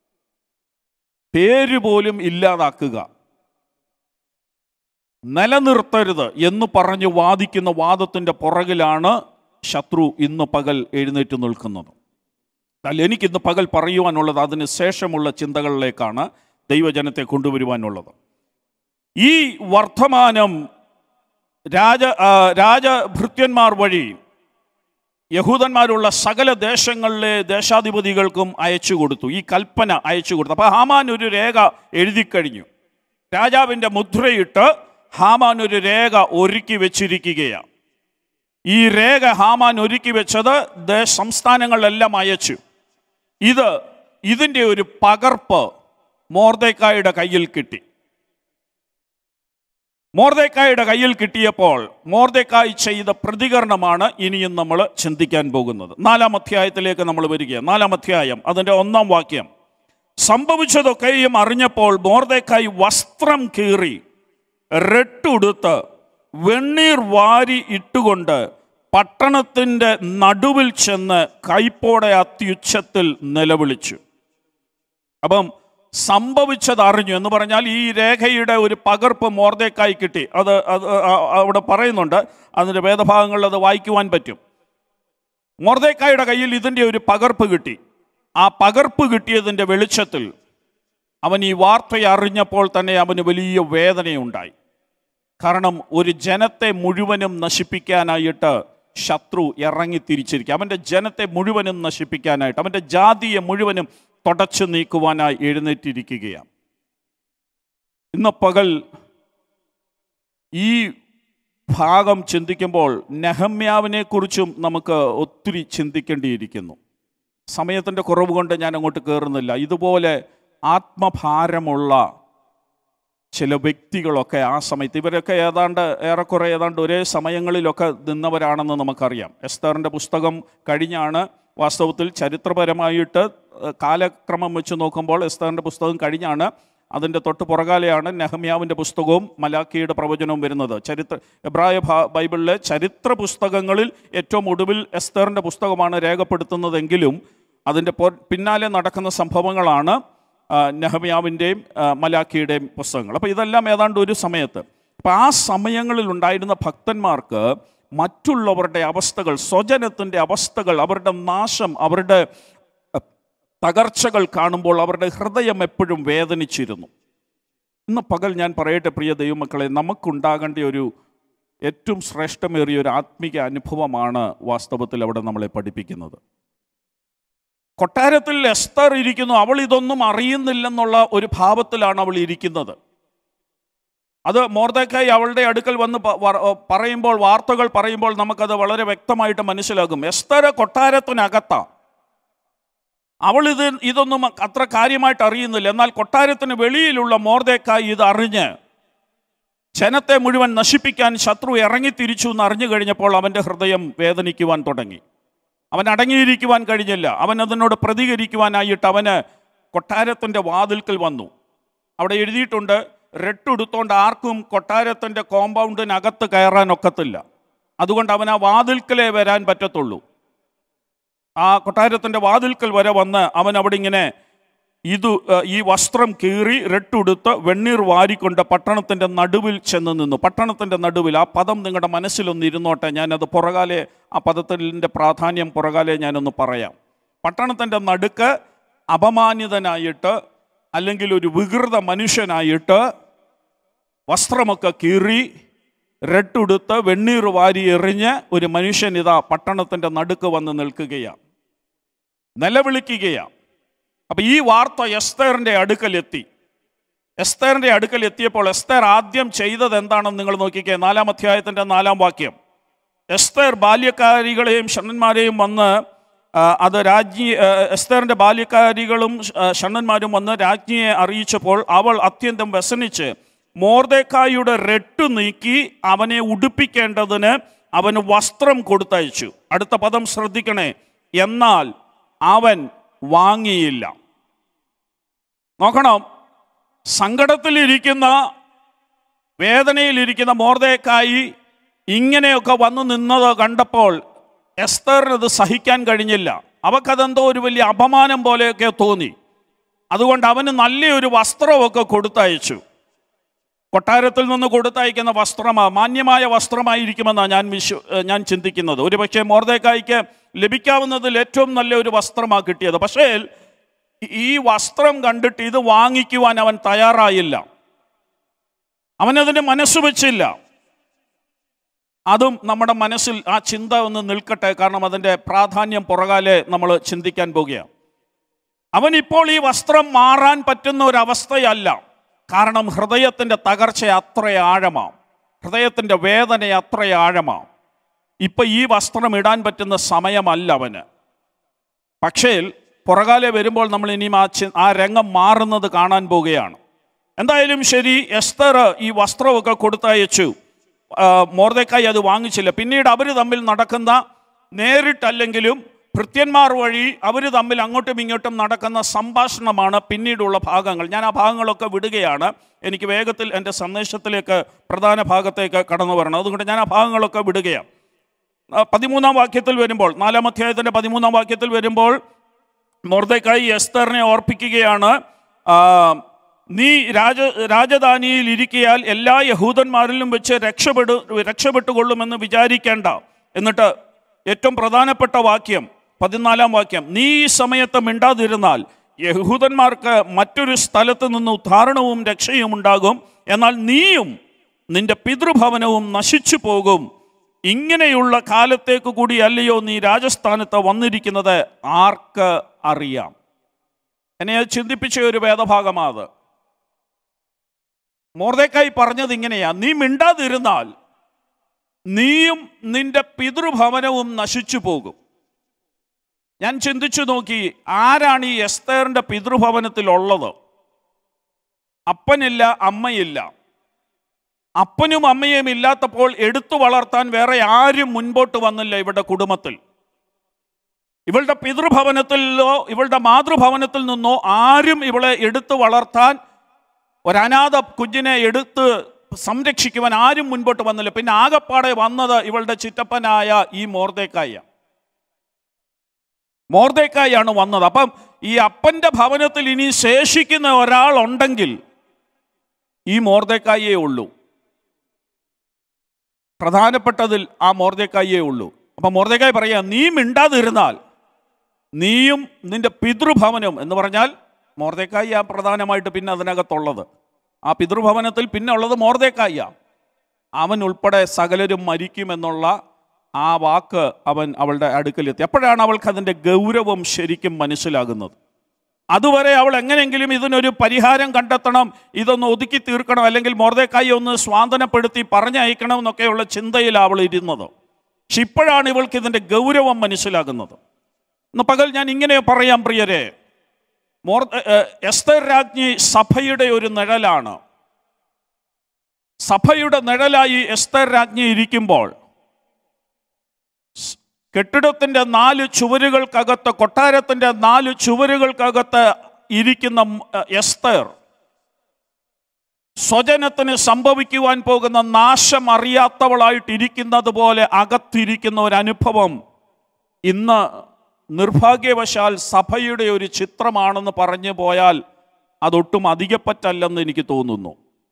പേര് പോലും ഇല്ലാതാക്കുക നിലനിർത്തരുത് എന്ന് പറഞ്ഞ് വാദിക്കുന്ന വാദത്തിൻ്റെ പുറകിലാണ് ശത്രു ഇന്ന് പകൽ എഴുന്നേറ്റ് നിൽക്കുന്നത് എന്നാൽ എനിക്കിന്ന് പകൽ പറയുവാനുള്ളത് അതിന് ശേഷമുള്ള ചിന്തകളിലേക്കാണ് ദൈവജനത്തെ കൊണ്ടുവരുവാനുള്ളത് ഈ വർത്തമാനം രാജ ആ, രാജഭൃത്യന്മാർ വഴി യഹൂദന്മാരുള്ള സകല ദേശങ്ങളിലെ ദേശാധിപതികൾക്കും അയച്ചു കൊടുത്തു ഈ കൽപ്പന അയച്ചു കൊടുത്തു അപ്പോൾ ഹാമാൻ ഒരു രേഖ എഴുതി കഴിഞ്ഞു രാജാവിൻ്റെ മുദ്രയിട്ട് ഹാമാൻ ഒരു രേഖ ഒരുക്കി വെച്ചിരിക്കുകയാണ് ഈ രേഖ ഹാമാൻ ഒരുക്കി വെച്ചത് ദേശ സംസ്ഥാനങ്ങളിലെല്ലാം അയച്ചു ഇത് ഇതിൻ്റെ ഒരു പകർപ്പ് മോർദേക്കായുടെ കയ്യിൽ കിട്ടി മോർദേക്കായുടെ കയ്യിൽ കിട്ടിയപ്പോൾ മോർദേക്കായി ചെയ്ത പ്രതികരണമാണ് ഇനിയും നമ്മൾ ചിന്തിക്കാൻ പോകുന്നത് നാലാം അധ്യായത്തിലേക്ക് നമ്മൾ വരികയാണ് നാലാം അധ്യായം അതിൻ്റെ ഒന്നാം വാക്യം സംഭവിച്ചതൊക്കെയും അറിഞ്ഞപ്പോൾ മോർദേക്കായി വസ്ത്രം കീറി റെട്ടുടുത്ത് വെണ്ണീർ വാരി ഇട്ടുകൊണ്ട് പട്ടണത്തിൻ്റെ നടുവിൽ ചെന്ന് കൈപ്പോടെ അത്യുച്ചത്തിൽ നിലവിളിച്ചു അപ്പം സംഭവിച്ചത് അറിഞ്ഞു എന്ന് പറഞ്ഞാൽ ഈ രേഖയുടെ ഒരു പകർപ്പ് മോർദേക്കായി കിട്ടി അത് അത് ആ- അവിടെ പറയുന്നുണ്ട് അതിൻ്റെ വേദഭാഗങ്ങളിൽ അത് വായിക്കുവാൻ പറ്റും മോർദേക്കായുടെ കയ്യിൽ ഇതിൻ്റെ ഒരു പകർപ്പ് കിട്ടി ആ പകർപ്പ് കിട്ടിയതിൻ്റെ വെളിച്ചത്തിൽ അവൻ ഈ വാർത്ത അറിഞ്ഞപ്പോൾ തന്നെ അവന് വലിയ വേദനയുണ്ടായി കാരണം ഒരു ജനത്തെ മുഴുവനും നശിപ്പിക്കാനായിട്ട് ശത്രു ഇറങ്ങി തിരിച്ചിരിക്കുക അവൻ്റെ ജനത്തെ മുഴുവനും നശിപ്പിക്കാനായിട്ട് അവൻ്റെ ജാതിയെ മുഴുവനും തുടച്ചു നീക്കുവാനായി എഴുന്നേറ്റിരിക്കുകയാണ് ഇന്ന് പകൽ ഈ ഭാഗം ചിന്തിക്കുമ്പോൾ നെഹമ്യാവിനെ കുറിച്ചും നമുക്ക് ഒത്തിരി ചിന്തിക്കേണ്ടിയിരിക്കുന്നു സമയത്തിൻ്റെ കുറവ് കൊണ്ട് ഞാൻ അങ്ങോട്ട് കയറുന്നില്ല ഇതുപോലെ ആത്മഭാരമുള്ള ചില വ്യക്തികളൊക്കെ ആ സമയത്ത് ഇവരൊക്കെ ഏതാണ്ട് ഏറെക്കുറെ ഏതാണ്ട് ഒരേ സമയങ്ങളിലൊക്കെ നിന്നവരാണെന്ന് നമുക്കറിയാം എസ്തറിൻ്റെ പുസ്തകം കഴിഞ്ഞാണ് വാസ്തവത്തിൽ ചരിത്രപരമായിട്ട് ഏഹ്, കാലക്രമം വെച്ച് നോക്കുമ്പോൾ എസ്തറിൻ്റെ പുസ്തകം കഴിഞ്ഞാണ് അതിൻ്റെ തൊട്ട് പുറകാലെയാണ് നെഹമ്യാവിൻ്റെ പുസ്തകവും മലാക്കിയുടെ പ്രവചനവും വരുന്നത് ചരിത്ര എബ്രായ ഭാ- ബൈബിളിലെ ചരിത്ര പുസ്തകങ്ങളിൽ ഏറ്റവും ഒടുവിൽ എസ്തറിൻ്റെ പുസ്തകമാണ് രേഖപ്പെടുത്തുന്നതെങ്കിലും അതിൻ്റെ പൊ- പിന്നാലെ നടക്കുന്ന സംഭവങ്ങളാണ് ആ, നെഹമ്യാവിൻ്റെയും ആ, മലാക്കിയുടെയും പുസ്തകങ്ങൾ അപ്പോൾ ഇതെല്ലാം ഏതാണ്ട് ഒരു സമയത്ത് അപ്പോൾ ആ സമയങ്ങളിൽ ഉണ്ടായിരുന്ന ഭക്തന്മാർക്ക് മറ്റുള്ളവരുടെ അവസ്ഥകൾ സ്വജനത്തിൻ്റെ അവസ്ഥകൾ അവരുടെ നാശം അവരുടെ തകർച്ചകൾ കാണുമ്പോൾ അവരുടെ ഹൃദയം എപ്പോഴും വേദനിച്ചിരുന്നു ഇന്ന് പകൽ ഞാൻ പറയട്ടെ പ്രിയ ദൈവമക്കളെ നമുക്കുണ്ടാകേണ്ട ഒരു ഏറ്റവും ശ്രേഷ്ഠമേറിയ ഒരു ആത്മീക അനുഭവമാണ് വാസ്തവത്തിൽ അവിടെ നമ്മളെ പഠിപ്പിക്കുന്നത് കൊട്ടാരത്തിൽ എസ്തർ ഇരിക്കുന്നു അവൾ ഇതൊന്നും അറിയുന്നില്ലെന്നുള്ള ഒരു ഭാവത്തിലാണ് അവൾ ഇരിക്കുന്നത് അത് മോർദക്കായി അവളുടെ അടുക്കൽ വന്ന് പ- വർ- പറയുമ്പോൾ വാർത്തകൾ പറയുമ്പോൾ നമുക്കത് വളരെ വ്യക്തമായിട്ട് മനസ്സിലാകും എസ്തർ കൊട്ടാരത്തിനകത്താ അവൾ ഇത് ഇതൊന്നും അത്ര കാര്യമായിട്ട് അറിയുന്നില്ല എന്നാൽ കൊട്ടാരത്തിന് വെളിയിലുള്ള മോർദേക്കായി ഇത് അറിഞ്ഞ് ജനത്തെ മുഴുവൻ നശിപ്പിക്കാൻ ശത്രു ഇറങ്ങിത്തിരിച്ചു എന്ന് അറിഞ്ഞു കഴിഞ്ഞപ്പോൾ അവൻ്റെ ഹൃദയം വേദനിക്കുവാൻ തുടങ്ങി അവൻ അടങ്ങിയിരിക്കുവാൻ കഴിഞ്ഞില്ല അവൻ അതിനോട് പ്രതികരിക്കുവാനായിട്ട് അവന് കൊട്ടാരത്തിൻ്റെ വാതിൽക്കൽ വന്നു അവിടെ എഴുതിയിട്ടുണ്ട് റെട്ടുടുത്തോണ്ട് ആർക്കും കൊട്ടാരത്തിൻ്റെ കോമ്പൗണ്ടിനകത്ത് കയറാൻ ഒക്കത്തില്ല അതുകൊണ്ട് അവൻ ആ വാതിൽക്കലേ വരാൻ പറ്റത്തുള്ളൂ ആ കൊട്ടാരത്തിൻ്റെ വാതിൽക്കൽ വരെ വന്ന് അവൻ അവിടെ ഇങ്ങനെ ഇത് ഏഹ്, ഈ വസ്ത്രം കീറി റെട്ടുടുത്ത് വെണ്ണീർ വാരിക്കൊണ്ട് പട്ടണത്തിൻ്റെ നടുവിൽ ചെന്ന് നിന്നു പട്ടണത്തിൻ്റെ നടുവിൽ ആ പദം നിങ്ങളുടെ മനസ്സിലൊന്ന് ഇരുന്നോട്ടെ ഞാനത് പുറകാലെ ആ പദത്തിൻ്റെ പ്രാധാന്യം പുറകാലെ ഞാനൊന്ന് പറയാം പട്ടണത്തിൻ്റെ നടുക്ക് അപമാനിതനായിട്ട് അല്ലെങ്കിൽ ഒരു വികൃത മനുഷ്യനായിട്ട് വസ്ത്രമൊക്കെ കീറി റെട്ടുടുത്ത് വെണ്ണീർ വാരി എറിഞ്ഞ് ഒരു മനുഷ്യൻ ഇതാ പട്ടണത്തിൻ്റെ നടുക്ക് വന്ന് നിൽക്കുകയാണ് നിലവിളിക്കുകയാണ് അപ്പം ഈ വാർത്ത എസ്തേറിൻ്റെ അടുക്കലെത്തി എസ്തേറിൻ്റെ അടുക്കൽ എത്തിയപ്പോൾ എസ്തേർ ആദ്യം ചെയ്തത് എന്താണെന്ന് നിങ്ങൾ നോക്കിക്കേ നാലാം അധ്യായത്തിൻ്റെ നാലാം വാക്യം എസ്തേർ ബാല്യക്കാരികളെയും ഷണ്ണന്മാരെയും വന്ന് ആ, അത് രാജ്ഞി ആ, എസ്തേറിൻ്റെ ബാല്യക്കാരികളും ആ, ഷണ്ണന്മാരും വന്ന് രാജ്ഞിയെ അറിയിച്ചപ്പോൾ അവൾ അത്യന്തം വ്യസനിച്ച് മോർദേക്കായുടെ റെട്ടു നീക്കി അവനെ ഉടുപ്പിക്കേണ്ടതിന് അവന് വസ്ത്രം കൊടുത്തയച്ചു അടുത്ത പദം ശ്രദ്ധിക്കണേ എന്നാൽ അവൻ വാങ്ങിയില്ല നോക്കണം സങ്കടത്തിലിരിക്കുന്ന വേദനയിലിരിക്കുന്ന മോർദേക്കായി ഇങ്ങനെയൊക്കെ വന്നു നിന്നത് കണ്ടപ്പോൾ എസ്തറിനത് സഹിക്കാൻ കഴിഞ്ഞില്ല അവക്കതെന്തോ ഒരു വലിയ അപമാനം പോലെയൊക്കെ തോന്നി അതുകൊണ്ട് അവന് നല്ലൊരു വസ്ത്രമൊക്കെ കൊടുത്തയച്ചു കൊട്ടാരത്തിൽ നിന്ന് കൊടുത്തയക്കുന്ന വസ്ത്രമാ മാന്യമായ വസ്ത്രമായിരിക്കുമെന്നാണ് ഞാൻ വിശ്വ ഏഹ് ഞാൻ ചിന്തിക്കുന്നത് ഒരു പക്ഷേ മോർദേക്കായ്ക്ക് ലഭിക്കാവുന്നതിൽ ഏറ്റവും നല്ല ഒരു വസ്ത്രമാണ് കിട്ടിയത് പക്ഷേ ഈ വസ്ത്രം കണ്ടിട്ട് ഇത് വാങ്ങിക്കുവാൻ അവൻ തയ്യാറായില്ല അവനതിന് മനസ്സ് വെച്ചില്ല അതും നമ്മുടെ മനസ്സിൽ ആ ചിന്ത ഒന്ന് നിൽക്കട്ടെ കാരണം അതിൻ്റെ പ്രാധാന്യം പുറകാലെ നമ്മൾ ചിന്തിക്കാൻ പോകുകയാണ് അവൻ ഇപ്പോൾ ഈ വസ്ത്രം മാറാൻ പറ്റുന്ന ഒരു അവസ്ഥയല്ല കാരണം ഹൃദയത്തിൻ്റെ തകർച്ച അത്ര ആഴമാണ് ഹൃദയത്തിൻ്റെ വേദന അത്ര ആഴമാണ് ഇപ്പൊ ഈ വസ്ത്രം ഇടാൻ പറ്റുന്ന സമയമല്ല അവന് പക്ഷേ പുറകാലെ വരുമ്പോൾ നമ്മൾ ഇനിയും ആ ചി- ആ രംഗം മാറുന്നത് കാണാൻ പോവുകയാണ് എന്തായാലും ശരി എസ്തർ ഈ വസ്ത്രമൊക്കെ കൊടുത്തയച്ചു ആ, മോർദെക്കായി അത് വാങ്ങിച്ചില്ല പിന്നീട് അവർ തമ്മിൽ നടക്കുന്ന നേരിട്ടല്ലെങ്കിലും ഭൃത്യന്മാർ വഴി അവർ തമ്മിൽ അങ്ങോട്ടും ഇങ്ങോട്ടും നടക്കുന്ന സംഭാഷണമാണ് പിന്നീടുള്ള ഭാഗങ്ങൾ ഞാൻ ആ ഭാഗങ്ങളൊക്കെ വിടുകയാണ് എനിക്ക് വേഗത്തിൽ എൻ്റെ സന്ദേശത്തിലേക്ക് പ്രധാന ഭാഗത്തേക്ക് കടന്നു വരണം അതുകൊണ്ട് ഞാൻ ആ ഭാഗങ്ങളൊക്കെ വിടുകയാണ് ആ, പതിമൂന്നാം വാക്യത്തിൽ വരുമ്പോൾ നാലാം അധ്യായത്തിൻ്റെ പതിമൂന്നാം വാക്യത്തിൽ വരുമ്പോൾ മൊർദക്കായി എസ്തറിനെ ഓർപ്പിക്കുകയാണ് ആ, നീ രാജ രാജധാനിയിൽ ഇരിക്കിയാൽ എല്ലാ യഹൂദന്മാരിലും വെച്ച് രക്ഷപ്പെടു രക്ഷപ്പെട്ടുകൊള്ളുമെന്ന് വിചാരിക്കേണ്ട എന്നിട്ട് ഏറ്റവും പ്രധാനപ്പെട്ട വാക്യം പതിനാലാം വാക്യം നീ ഈ സമയത്ത് മിണ്ടാതിരുന്നാൽ യഹൂദന്മാർക്ക് മറ്റൊരു സ്ഥലത്ത് നിന്ന് ഉദ്ധാരണവും രക്ഷയും ഉണ്ടാകും എന്നാൽ നീയും നിന്റെ പിതൃഭവനവും നശിച്ചു പോകും ഇങ്ങനെയുള്ള കാലത്തേക്ക് കൂടി അല്ലയോ നീ രാജസ്ഥാനത്ത് വന്നിരിക്കുന്നത് ആർക്ക് അറിയാം എന്നെ അത് ചിന്തിപ്പിച്ച ഒരു വേദഭാഗമാ അത് മോർദേക്കായി പറഞ്ഞത് ഇങ്ങനെയാ നീ മിണ്ടാതിരുന്നാൽ നീയും നിന്റെ പിതൃഭവനവും നശിച്ചു പോകും ഞാൻ ചിന്തിച്ചു നോക്കി ആരാണ് ഈ എസ്തേറിന്റെ പിതൃഭവനത്തിലുള്ളത് അപ്പനില്ല അമ്മയില്ല അപ്പനും അമ്മയും ഇല്ലാത്തപ്പോൾ എടുത്തു വളർത്താൻ വേറെ ആരും മുൻപോട്ട് വന്നില്ല ഇവരുടെ കുടുംബത്തിൽ ഇവളുടെ പിതൃഭവനത്തിലോ ഇവളുടെ മാതൃഭവനത്തിൽ നിന്നോ ആരും ഇവളെ എടുത്തു വളർത്താൻ ഒരനാഥ കുഞ്ഞിനെ എടുത്ത് സംരക്ഷിക്കുവാൻ ആരും മുൻപോട്ട് വന്നില്ല പിന്നെ ആകപ്പാടെ വന്നത് ഇവളുടെ ചിറ്റപ്പനായ ഈ മോർദേക്കായ മോർദേക്കായാണ് വന്നത് അപ്പം ഈ അപ്പൻ്റെ ഭവനത്തിൽ ഇനി ശേഷിക്കുന്ന ഒരാളുണ്ടെങ്കിൽ ഈ മോർദേക്കായേ ഉള്ളൂ പ്രധാനപ്പെട്ടതിൽ ആ മോർദേക്കായേ ഉള്ളൂ അപ്പം മോർദേക്കായി പറയാ നീ മിണ്ടാതിരുന്നാൽ നീയും നിന്റെ പിതൃഭവനവും എന്ന് പറഞ്ഞാൽ മോർദേക്കായി ആ പ്രധാനമായിട്ട് പിന്നെ അതിനകത്തുള്ളത് ആ പിതൃഭവനത്തിൽ പിന്നെ ഉള്ളത് മോർദേക്കായ അവൻ ഉൾപ്പെടെ സകലരും മരിക്കുമെന്നുള്ള ആ വാക്ക് അവൻ അവളുടെ അടുക്കലെത്തി അപ്പോഴാണ് അവൾക്ക് അതിൻ്റെ ഗൗരവം ശരിക്കും മനസ്സിലാകുന്നത് അതുവരെ അവൾ എങ്ങനെയെങ്കിലും ഇതിനൊരു പരിഹാരം കണ്ടെത്തണം ഇതൊന്ന് ഒതുക്കി തീർക്കണം അല്ലെങ്കിൽ മോർദേക്കായി ഒന്ന് സ്വാന്തനപ്പെടുത്തി പറഞ്ഞയക്കണം എന്നൊക്കെയുള്ള ചിന്തയിൽ അവൾ ഇരുന്നത് പക്ഷെ ഇപ്പോഴാണ് ഇവൾക്ക് ഇതിൻ്റെ ഗൗരവം മനസ്സിലാകുന്നത് ഇന്ന് പകൽ ഞാൻ ഇങ്ങനെ പറയാം പ്രിയരെ മോർ ഏഹ്, എസ്തർ രാജ്ഞി സഭയുടെ ഒരു നിഴലാണ് സഭയുടെ നിഴലായി എസ്തർ രാജ്ഞി ഇരിക്കുമ്പോൾ സ് കെട്ടിടത്തിൻ്റെ നാല് ചുവരുകൾക്കകത്ത് കൊട്ടാരത്തിൻ്റെ നാല് ചുവരുകൾക്കകത്ത് ഇരിക്കുന്ന മ്, ഏഹ്, എസ്തർ സ്വജനത്തിന് സംഭവിക്കുവാൻ പോകുന്ന നാശം അറിയാത്തവളായിട്ടിരിക്കുന്നത് പോലെ അകത്തിരിക്കുന്ന ഒരു അനുഭവം ഇന്ന് നിർഭാഗ്യവശാൽ സഭയുടെ ഒരു ചിത്രമാണെന്ന് പറഞ്ഞു പോയാൽ അതൊട്ടും അധികപ്പറ്റല്ലെന്ന് എനിക്ക് തോന്നുന്നു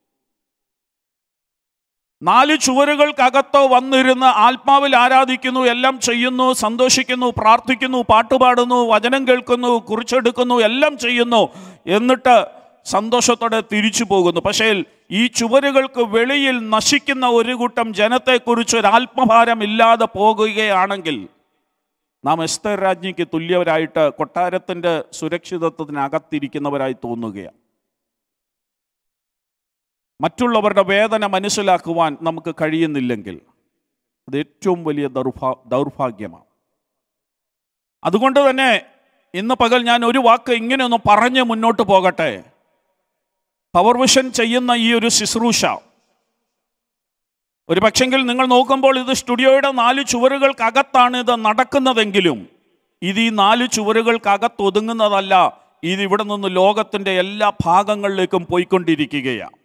നാല് ചുവരുകൾക്കകത്തോ വന്നിരുന്ന് ആത്മാവിൽ ആരാധിക്കുന്നു എല്ലാം ചെയ്യുന്നു സന്തോഷിക്കുന്നു പ്രാർത്ഥിക്കുന്നു പാട്ടുപാടുന്നു വചനം കേൾക്കുന്നു കുറിച്ചെടുക്കുന്നു എല്ലാം ചെയ്യുന്നു എന്നിട്ട് സന്തോഷത്തോടെ തിരിച്ചു പോകുന്നു പക്ഷേ ഈ ചുവരുകൾക്ക് വെളിയിൽ നശിക്കുന്ന ഒരു കൂട്ടം ജനത്തെക്കുറിച്ച് ഒരു ആത്മഭാരം ഇല്ലാതെ പോകുകയാണെങ്കിൽ നാം എസ്തർ രാജ്ഞിക്ക് തുല്യവരായിട്ട് കൊട്ടാരത്തിൻ്റെ സുരക്ഷിതത്വത്തിനകത്തിരിക്കുന്നവരായി തോന്നുകയാണ് മറ്റുള്ളവരുടെ വേദന മനസ്സിലാക്കുവാൻ നമുക്ക് കഴിയുന്നില്ലെങ്കിൽ അത് ഏറ്റവും വലിയ ദൗർഭാ ദൗർഭാഗ്യമാണ് അതുകൊണ്ട് തന്നെ ഇന്ന് പകൽ ഞാൻ ഒരു വാക്ക് ഇങ്ങനെ ഒന്ന് പറഞ്ഞ് മുന്നോട്ട് പോകട്ടെ പവർ വിഷൻ ചെയ്യുന്ന ഈ ഒരു ശുശ്രൂഷ ഒരു പക്ഷെങ്കിൽ നിങ്ങൾ നോക്കുമ്പോൾ ഇത് സ്റ്റുഡിയോയുടെ നാല് ചുവരുകൾക്കകത്താണ് ഇത് നടക്കുന്നതെങ്കിലും ഇത് ഈ നാല് ചുവരുകൾക്കകത്ത് ഒതുങ്ങുന്നതല്ല ഇത് ഇവിടെ നിന്ന് ലോകത്തിൻ്റെ എല്ലാ ഭാഗങ്ങളിലേക്കും പോയിക്കൊണ്ടിരിക്കുകയാണ്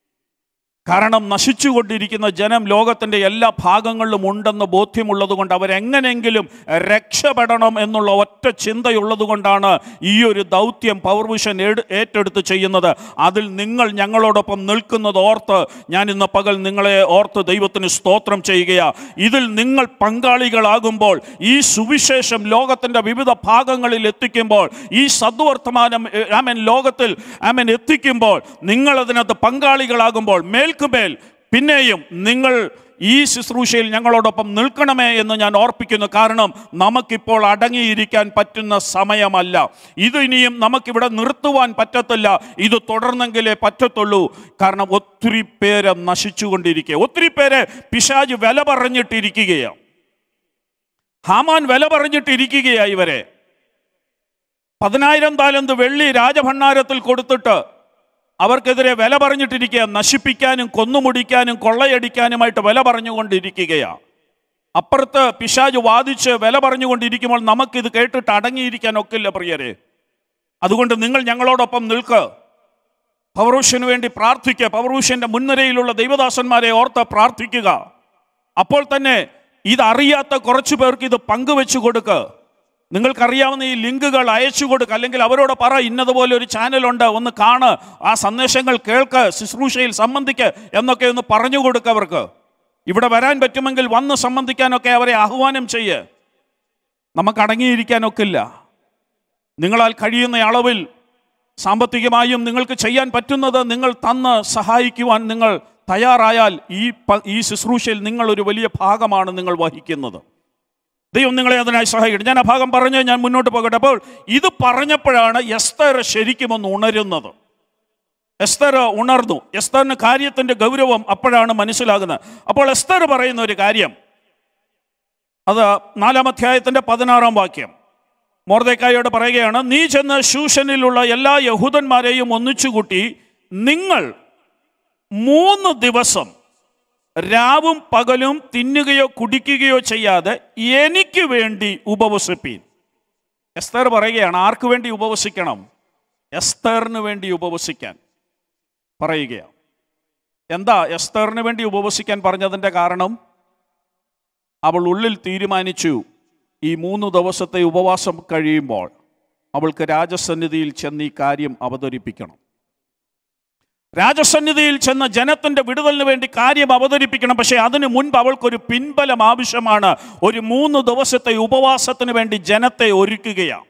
കാരണം നശിച്ചുകൊണ്ടിരിക്കുന്ന ജനം ലോകത്തിൻ്റെ എല്ലാ ഭാഗങ്ങളിലും ഉണ്ടെന്ന് ബോധ്യമുള്ളത് കൊണ്ട് അവരെങ്ങനെയെങ്കിലും രക്ഷപ്പെടണം എന്നുള്ള ഒറ്റ ചിന്തയുള്ളത് കൊണ്ടാണ് ഈ ഒരു ദൗത്യം പവർ വിഷൻ ഏട്- ഏറ്റെടുത്ത് ചെയ്യുന്നത് അതിൽ നിങ്ങൾ ഞങ്ങളോടൊപ്പം നിൽക്കുന്നത് ഓർത്ത് ഞാൻ ഇന്ന് പകൽ നിങ്ങളെ ഓർത്ത് ദൈവത്തിന് സ്തോത്രം ചെയ്യുകയാണ് ഇതിൽ നിങ്ങൾ പങ്കാളികളാകുമ്പോൾ ഈ സുവിശേഷം ലോകത്തിൻ്റെ വിവിധ ഭാഗങ്ങളിൽ എത്തിക്കുമ്പോൾ ഈ സദ്വർത്തമാനം ആമൻ ലോകത്തിൽ ആമൻ എത്തിക്കുമ്പോൾ നിങ്ങൾ അതിനകത്ത് പങ്കാളികളാകുമ്പോൾ മേൽക്കുമേൽ പിന്നെയും നിങ്ങൾ ഈ ശുശ്രൂഷയിൽ ഞങ്ങളോടൊപ്പം നിൽക്കണമേ എന്ന് ഞാൻ ഓർപ്പിക്കുന്നു കാരണം നമുക്കിപ്പോൾ അടങ്ങിയിരിക്കാൻ പറ്റുന്ന സമയമല്ല ഇത് ഇനിയും നമുക്കിവിടെ നിർത്തുവാൻ പറ്റത്തില്ല ഇത് തുടർന്നെങ്കിലേ പറ്റത്തുള്ളൂ കാരണം ഒത്തിരി പേര് നശിച്ചുകൊണ്ടിരിക്കുക ഒത്തിരി പേരെ പിശാജ് വില പറഞ്ഞിട്ടിരിക്കുകയാണ് ഹാമാൻ വില പറഞ്ഞിട്ടിരിക്കുകയാണ് ഇവരെ പതിനായിരം താലന്ത് വെള്ളി രാജഭണ്ണാരത്തിൽ കൊടുത്തിട്ട് അവർക്കെതിരെ വില പറഞ്ഞിട്ടിരിക്കുക നശിപ്പിക്കാനും കൊന്നുമുടിക്കാനും കൊള്ളയടിക്കാനുമായിട്ട് വില പറഞ്ഞുകൊണ്ടിരിക്കുകയാണ് അപ്പുറത്ത് പിശാജ് വാദിച്ച് വില പറഞ്ഞുകൊണ്ടിരിക്കുമ്പോൾ നമുക്കിത് കേട്ടിട്ട് അടങ്ങിയിരിക്കാൻ ഒക്കില്ല പ്രിയരെ അതുകൊണ്ട് നിങ്ങൾ ഞങ്ങളോടൊപ്പം നിൽക്ക് പൗറൂഷ്യന് വേണ്ടി പ്രാർത്ഥിക്കുക പൗറൂഷ്യന്റെ മുൻനിരയിലുള്ള ദൈവദാസന്മാരെ ഓർത്ത് പ്രാർത്ഥിക്കുക അപ്പോൾ തന്നെ ഇതറിയാത്ത കുറച്ചു പേർക്ക് ഇത് പങ്കുവെച്ചു കൊടുക്കുക നിങ്ങൾക്കറിയാവുന്ന ഈ ലിങ്കുകൾ അയച്ചു കൊടുക്കുക അല്ലെങ്കിൽ അവരോട് പറ ഇന്നതുപോലെ ഒരു ചാനലുണ്ട് ഒന്ന് കാണ് ആ സന്ദേശങ്ങൾ കേൾക്ക് ശുശ്രൂഷയിൽ സംബന്ധിക്ക് എന്നൊക്കെ ഒന്ന് പറഞ്ഞു കൊടുക്കുക അവർക്ക് ഇവിടെ വരാൻ പറ്റുമെങ്കിൽ വന്ന് സംബന്ധിക്കാനൊക്കെ അവരെ ആഹ്വാനം ചെയ്യ് നമുക്ക് അടങ്ങിയിരിക്കാനൊക്കില്ല നിങ്ങളാൽ കഴിയുന്ന അളവിൽ സാമ്പത്തികമായും നിങ്ങൾക്ക് ചെയ്യാൻ പറ്റുന്നത് നിങ്ങൾ തന്ന് സഹായിക്കുവാൻ നിങ്ങൾ തയ്യാറായാൽ ഈ പ- ഈ ശുശ്രൂഷയിൽ നിങ്ങൾ ഒരു വലിയ ഭാഗമാണ് നിങ്ങൾ വഹിക്കുന്നത് ദൈവം നിങ്ങളെ അതിനായി സഹായിക്കട്ടെ ഞാൻ ആ ഭാഗം പറഞ്ഞ് ഞാൻ മുന്നോട്ട് പോകട്ടെ അപ്പോൾ ഇത് പറഞ്ഞപ്പോഴാണ് എസ്തർ ശരിക്കും ഒന്ന് ഉണരുന്നത് എസ്തർ ഉണർന്നു എസ്തറിന് കാര്യത്തിൻ്റെ ഗൗരവം അപ്പോഴാണ് മനസ്സിലാകുന്നത് അപ്പോൾ എസ്തർ പറയുന്ന ഒരു കാര്യം അത് നാലാം അധ്യായത്തിൻ്റെ പതിനാറാം വാക്യം മോർദേക്കായോട് പറയുകയാണ് നീ ചെന്ന് ശൂഷനിലുള്ള എല്ലാ യഹൂദന്മാരെയും ഒന്നിച്ചുകൂട്ടി നിങ്ങൾ മൂന്ന് ദിവസം രാവും പകലും തിന്നുകയോ കുടിക്കുകയോ ചെയ്യാതെ എനിക്ക് വേണ്ടി ഉപവസിപ്പീൻ എസ്തർ പറയുകയാണ് ആർക്ക് വേണ്ടി ഉപവസിക്കണം എസ്തറിന് വേണ്ടി ഉപവസിക്കാൻ പറയുകയാണ് എന്താ എസ്തറിന് വേണ്ടി ഉപവസിക്കാൻ പറഞ്ഞതിൻ്റെ കാരണം അവൾ ഉള്ളിൽ തീരുമാനിച്ചു ഈ മൂന്ന് ദിവസത്തെ ഉപവാസം കഴിയുമ്പോൾ അവൾക്ക് രാജസന്നിധിയിൽ ചെന്ന് ഈ കാര്യം അവതരിപ്പിക്കണം രാജസന്നിധിയിൽ ചെന്ന് ജനത്തിന്റെ വിടുതലിന് വേണ്ടി കാര്യം അവതരിപ്പിക്കണം പക്ഷേ അതിനു മുൻപ് അവൾക്കൊരു പിൻബലം ആവശ്യമാണ് ഒരു മൂന്ന് ദിവസത്തെ ഉപവാസത്തിന് വേണ്ടി ജനത്തെ ഒരുക്കുകയാണ്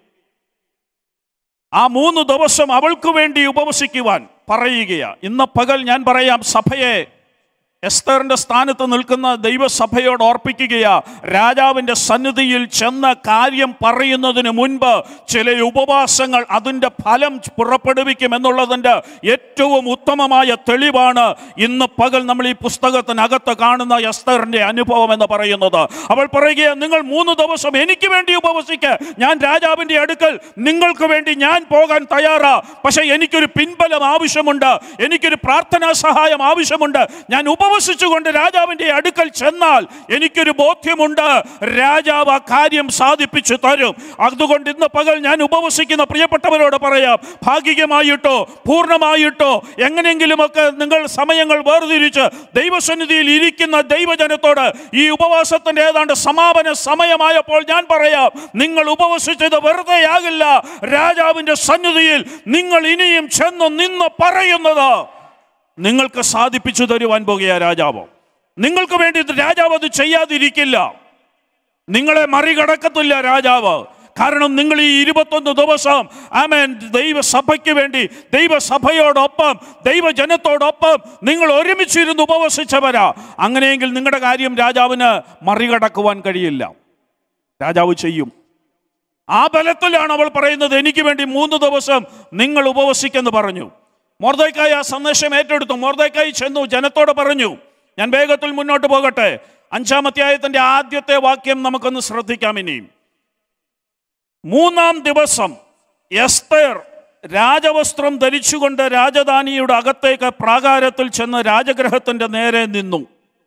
ആ മൂന്ന് ദിവസം അവൾക്ക് വേണ്ടി ഉപവസിക്കുവാൻ പറയുകയാണ് ഇന്ന് പകൽ ഞാൻ പറയാം സഭയെ എസ്തറിന്റെ സ്ഥാനത്ത് നിൽക്കുന്ന ദൈവസഭയോട് ഓർപ്പിക്കുകയാ രാജാവിന്റെ സന്നിധിയിൽ ചെന്ന കാര്യം പറയുന്നതിന് മുൻപ് ചില ഉപവാസങ്ങൾ അതിൻ്റെ ഫലം പുറപ്പെടുവിക്കും എന്നുള്ളതിൻ്റെ ഏറ്റവും ഉത്തമമായ തെളിവാണ് ഇന്ന് പകൽ നമ്മൾ ഈ പുസ്തകത്തിനകത്ത് കാണുന്ന എസ്തറിന്റെ അനുഭവം എന്ന് പറയുന്നത് അവൾ പറയുക നിങ്ങൾ മൂന്ന് ദിവസം എനിക്ക് വേണ്ടി ഉപവസിക്കുക ഞാൻ രാജാവിന്റെ അടുക്കൽ നിങ്ങൾക്ക് വേണ്ടി ഞാൻ പോകാൻ തയ്യാറാ പക്ഷെ എനിക്കൊരു പിൻബലം ആവശ്യമുണ്ട് എനിക്കൊരു പ്രാർത്ഥനാ സഹായം ആവശ്യമുണ്ട് ഞാൻ ഉപവസിച്ചുകൊണ്ട് രാജാവിന്റെ അടുക്കൽ ചെന്നാൽ എനിക്കൊരു ബോധ്യമുണ്ട് രാജാവ് ആ കാര്യം സാധിപ്പിച്ചു തരും അതുകൊണ്ട് ഇന്ന് പകൽ ഞാൻ ഉപവസിക്കുന്ന പ്രിയപ്പെട്ടവരോട് പറയാം ഭാഗികമായിട്ടോ പൂർണ്ണമായിട്ടോ എങ്ങനെയെങ്കിലുമൊക്കെ നിങ്ങൾ സമയങ്ങൾ വേർതിരിച്ച് ദൈവസന്നിധിയിൽ ഇരിക്കുന്ന ദൈവജനത്തോട് ഈ ഉപവാസത്തിന്റെ ഏതാണ്ട് സമാപന സമയമായപ്പോൾ ഞാൻ പറയാം നിങ്ങൾ ഉപവസിച്ചത് വെറുതെയാകില്ല രാജാവിന്റെ സന്നിധിയിൽ നിങ്ങൾ ഇനിയും ചെന്ന് നിന്ന് പറയുന്നത് നിങ്ങൾക്ക് സാധിപ്പിച്ചു തരുവാൻ പോകുക രാജാവ് നിങ്ങൾക്ക് വേണ്ടി രാജാവ് അത് ചെയ്യാതിരിക്കില്ല നിങ്ങളെ മറികടക്കത്തില്ല രാജാവ് കാരണം നിങ്ങൾ ഈ ഇരുപത്തൊന്ന് ദിവസം ആമേൻ ദൈവസഭയ്ക്ക് വേണ്ടി ദൈവസഭയോടൊപ്പം ദൈവജനത്തോടൊപ്പം നിങ്ങൾ ഒരുമിച്ചിരുന്ന് ഉപവസിച്ചവരാ അങ്ങനെയെങ്കിൽ നിങ്ങളുടെ കാര്യം രാജാവിന് മറികടക്കുവാൻ കഴിയില്ല രാജാവ് ചെയ്യും ആ ബലത്തിലാണ് അവൾ പറയുന്നത് എനിക്ക് വേണ്ടി മൂന്ന് ദിവസം നിങ്ങൾ ഉപവസിക്കെന്ന് പറഞ്ഞു മോർദൈക്കായി ആ സന്ദേശം ഏറ്റെടുത്തു മോർദൈക്കായി ചെന്നു ജനത്തോട് പറഞ്ഞു ഞാൻ വേഗത്തിൽ മുന്നോട്ട് പോകട്ടെ അഞ്ചാം അധ്യായത്തിന്റെ ആദ്യത്തെ വാക്യം നമുക്കൊന്ന് ശ്രദ്ധിക്കാം ഇനിയും മൂന്നാം ദിവസം എസ്തർ രാജവസ്ത്രം ധരിച്ചുകൊണ്ട് രാജധാനിയുടെ അകത്തേക്ക് പ്രാകാരത്തിൽ ചെന്ന് രാജഗ്രഹത്തിന്റെ നേരെ നിന്നു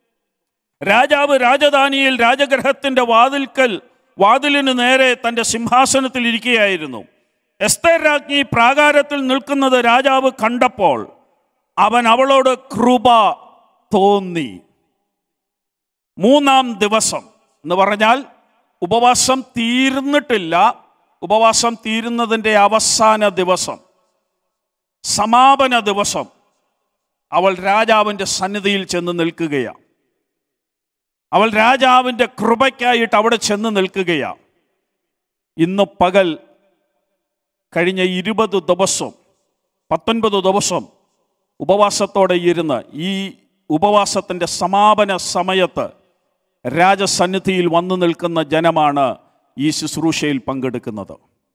രാജാവ് രാജധാനിയിൽ രാജഗ്രഹത്തിന്റെ വാതിൽക്കൽ വാതിലിന് നേരെ തന്റെ സിംഹാസനത്തിൽ ഇരിക്കുകയായിരുന്നു എസ്തർ രാജ്ഞി പ്രാകാരത്തിൽ നിൽക്കുന്നത് രാജാവ് കണ്ടപ്പോൾ അവൻ അവളോട് കൃപ തോന്നി മൂന്നാം ദിവസം എന്ന് പറഞ്ഞാൽ ഉപവാസം തീർന്നിട്ടില്ല ഉപവാസം തീരുന്നതിൻ്റെ അവസാന ദിവസം സമാപന ദിവസം അവൾ രാജാവിൻ്റെ സന്നിധിയിൽ ചെന്ന് നിൽക്കുകയാണ് അവൾ രാജാവിൻ്റെ കൃപയ്ക്കായിട്ട് അവിടെ ചെന്ന് നിൽക്കുകയാണ് ഇന്ന് പകൽ കഴിഞ്ഞ ഇരുപത് ദിവസം പത്തൊൻപത് ദിവസം ഉപവാസത്തോടെ ഇരുന്ന് ഈ ഉപവാസത്തിൻ്റെ സമാപന സമയത്ത് രാജസന്നിധിയിൽ വന്നു നിൽക്കുന്ന ജനമാണ് ഈ ശുശ്രൂഷയിൽ പങ്കെടുക്കുന്നത്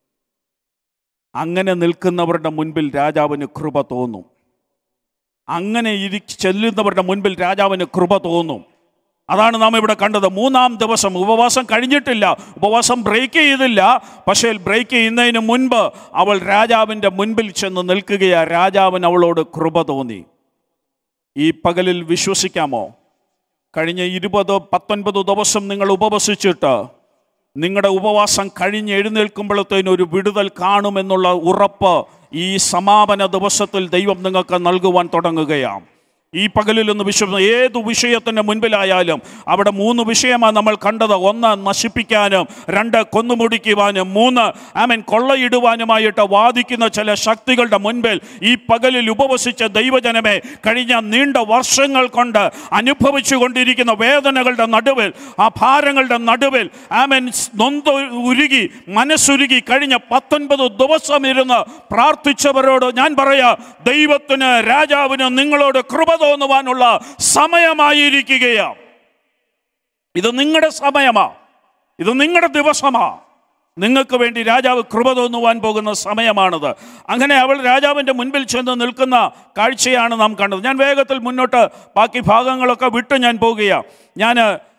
അങ്ങനെ നിൽക്കുന്നവരുടെ മുൻപിൽ രാജാവിന് കൃപ തോന്നും അങ്ങനെ ഇരി ചെല്ലുന്നവരുടെ മുൻപിൽ രാജാവിന് കൃപ തോന്നും അതാണ് നാം ഇവിടെ കണ്ടത് മൂന്നാം ദിവസം ഉപവാസം കഴിഞ്ഞിട്ടില്ല ഉപവാസം ബ്രേക്ക് ചെയ്തില്ല പക്ഷേ ബ്രേക്ക് ചെയ്യുന്നതിന് മുൻപ് അവൾ രാജാവിൻ്റെ മുൻപിൽ ചെന്ന് നിൽക്കുകയാ രാജാവിന് അവളോട് കൃപ തോന്നി ഈ പകലിൽ വിശ്വസിക്കാമോ കഴിഞ്ഞ ഇരുപത് പത്തൊൻപത് ദിവസം നിങ്ങൾ ഉപവസിച്ചിട്ട് നിങ്ങളുടെ ഉപവാസം കഴിഞ്ഞ് എഴുന്നേൽക്കുമ്പോഴത്തേന് ഒരു വിടുതൽ കാണുമെന്നുള്ള ഉറപ്പ് ഈ സമാപന ദിവസത്തിൽ ദൈവം നിങ്ങൾക്ക് നൽകുവാൻ തുടങ്ങുകയാണ് ഈ പകലിൽ ഒന്ന് വിശ്വ ഏതു വിഷയത്തിൻ്റെ മുൻപിലായാലും അവിടെ മൂന്ന് വിഷയമാണ് നമ്മൾ കണ്ടത് ഒന്ന് നശിപ്പിക്കാനും രണ്ട് കൊന്നുമുടിക്കുവാനും മൂന്ന് ആമൻ കൊള്ളയിടുവാനുമായിട്ട് വാദിക്കുന്ന ചില ശക്തികളുടെ മുൻപിൽ ഈ പകലിൽ ഉപവസിച്ച ദൈവജനമേ കഴിഞ്ഞ നീണ്ട വർഷങ്ങൾ കൊണ്ട് അനുഭവിച്ചു കൊണ്ടിരിക്കുന്ന വേദനകളുടെ നടുവിൽ ആ ഭാരങ്ങളുടെ നടുവിൽ ആമൻ നൊന്ത് ഉരുകി മനസ്സുരുകി കഴിഞ്ഞ പത്തൊൻപത് ദിവസം ഇരുന്ന് പ്രാർത്ഥിച്ചവരോട് ഞാൻ പറയാ ദൈവത്തിന് രാജാവിന് നിങ്ങളോട് കൃപ തോന്നുവാനുള്ള സമയമായിരിക്കുകയാണ് ഇത് നിങ്ങളുടെ സമയമാ ഇത് നിങ്ങളുടെ ദിവസമാ നിങ്ങൾക്ക് വേണ്ടി രാജാവ് കൃപ തോന്നുവാൻ പോകുന്ന സമയമാണത് അങ്ങനെ അവൾ രാജാവിൻ്റെ മുൻപിൽ ചെന്ന് നിൽക്കുന്ന കാഴ്ചയാണ് നാം കണ്ടത് ഞാൻ വേഗത്തിൽ മുന്നോട്ട് ബാക്കി ഭാഗങ്ങളൊക്കെ വിട്ട് ഞാൻ പോകുകയാണ് ഞാൻ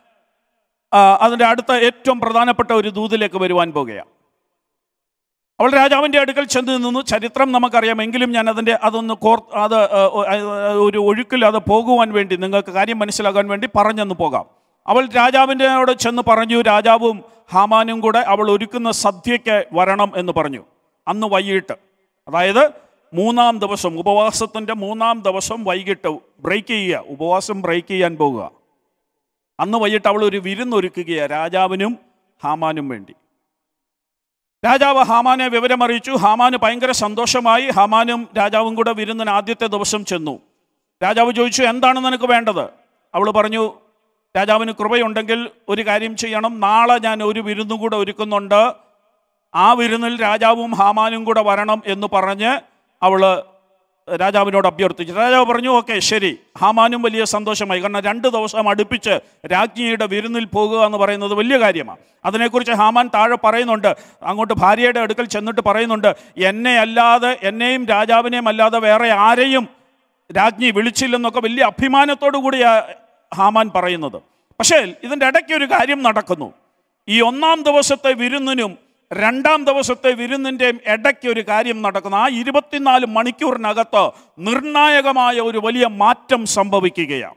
അതിൻ്റെ അടുത്ത ഏറ്റവും പ്രധാനപ്പെട്ട ഒരു ദൂതിലേക്ക് വരുവാൻ പോകുകയാണ് അവൾ രാജാവിൻ്റെ അടുക്കൽ ചെന്ന് നിന്നു ചരിത്രം നമുക്കറിയാം എങ്കിലും ഞാൻ അതിൻ്റെ അതൊന്ന് കോർ അത് ഒരു ഒഴുക്കിൽ അത് പോകുവാൻ വേണ്ടി നിങ്ങൾക്ക് കാര്യം മനസ്സിലാക്കാൻ വേണ്ടി പറഞ്ഞെന്ന് പോകാം അവൾ രാജാവിൻ്റെയോട് ചെന്ന് പറഞ്ഞു രാജാവും ഹാമാനും കൂടെ അവൾ ഒരുക്കുന്ന സദ്യയ്ക്ക് വരണം എന്ന് പറഞ്ഞു അന്ന് വൈകിട്ട് അതായത് മൂന്നാം ദിവസം ഉപവാസത്തിൻ്റെ മൂന്നാം ദിവസം വൈകിട്ട് ബ്രേക്ക് ചെയ്യുക ഉപവാസം ബ്രേക്ക് ചെയ്യാൻ പോകുക അന്ന് വൈകിട്ട് അവൾ ഒരു വിരുന്നൊരുക്കുകയാണ് രാജാവിനും ഹാമാനും വേണ്ടി രാജാവ് ഹാമാനെ വിവരമറിയിച്ചു ഹാമാന് ഭയങ്കര സന്തോഷമായി ഹാമാനും രാജാവും കൂടെ വിരുന്നിന് ആദ്യത്തെ ദിവസം ചെന്നു രാജാവ് ചോദിച്ചു എന്താണ് നിനക്ക് വേണ്ടത് അവൾ പറഞ്ഞു രാജാവിന് കൃപയുണ്ടെങ്കിൽ ഒരു കാര്യം ചെയ്യണം നാളെ ഞാൻ ഒരു വിരുന്നും കൂടെ ഒരുക്കുന്നുണ്ട് ആ വിരുന്നിൽ രാജാവും ഹാമാനും കൂടെ വരണം എന്ന് പറഞ്ഞ് അവള് രാജാവിനോട് അഭ്യർത്ഥിച്ചു രാജാവ് പറഞ്ഞു ഓക്കെ ശരി ഹാമാനും വലിയ സന്തോഷമായി കാരണം രണ്ട് ദിവസം അടുപ്പിച്ച് രാജ്ഞിയുടെ വിരുന്നിൽ പോകുക എന്ന് പറയുന്നത് വലിയ കാര്യമാണ് അതിനെക്കുറിച്ച് ഹാമാൻ താഴെ പറയുന്നുണ്ട് അങ്ങോട്ട് ഭാര്യയുടെ അടുക്കൽ ചെന്നിട്ട് പറയുന്നുണ്ട് എന്നെ അല്ലാതെ എന്നെയും രാജാവിനെയും അല്ലാതെ വേറെ ആരെയും രാജ്ഞി വിളിച്ചില്ലെന്നൊക്കെ വലിയ അഭിമാനത്തോടു കൂടിയാ ഹാമാൻ പറയുന്നത് പക്ഷേ ഇതിൻ്റെ ഇടയ്ക്ക് ഒരു കാര്യം നടക്കുന്നു ഈ ഒന്നാം ദിവസത്തെ വിരുന്നിനും രണ്ടാം ദിവസത്തെ വിരുന്നിൻ്റെയും ഇടയ്ക്ക് ഒരു കാര്യം നടക്കുന്നു ആ ഇരുപത്തിനാല് മണിക്കൂറിനകത്ത് നിർണായകമായ ഒരു വലിയ മാറ്റം സംഭവിക്കുകയാണ്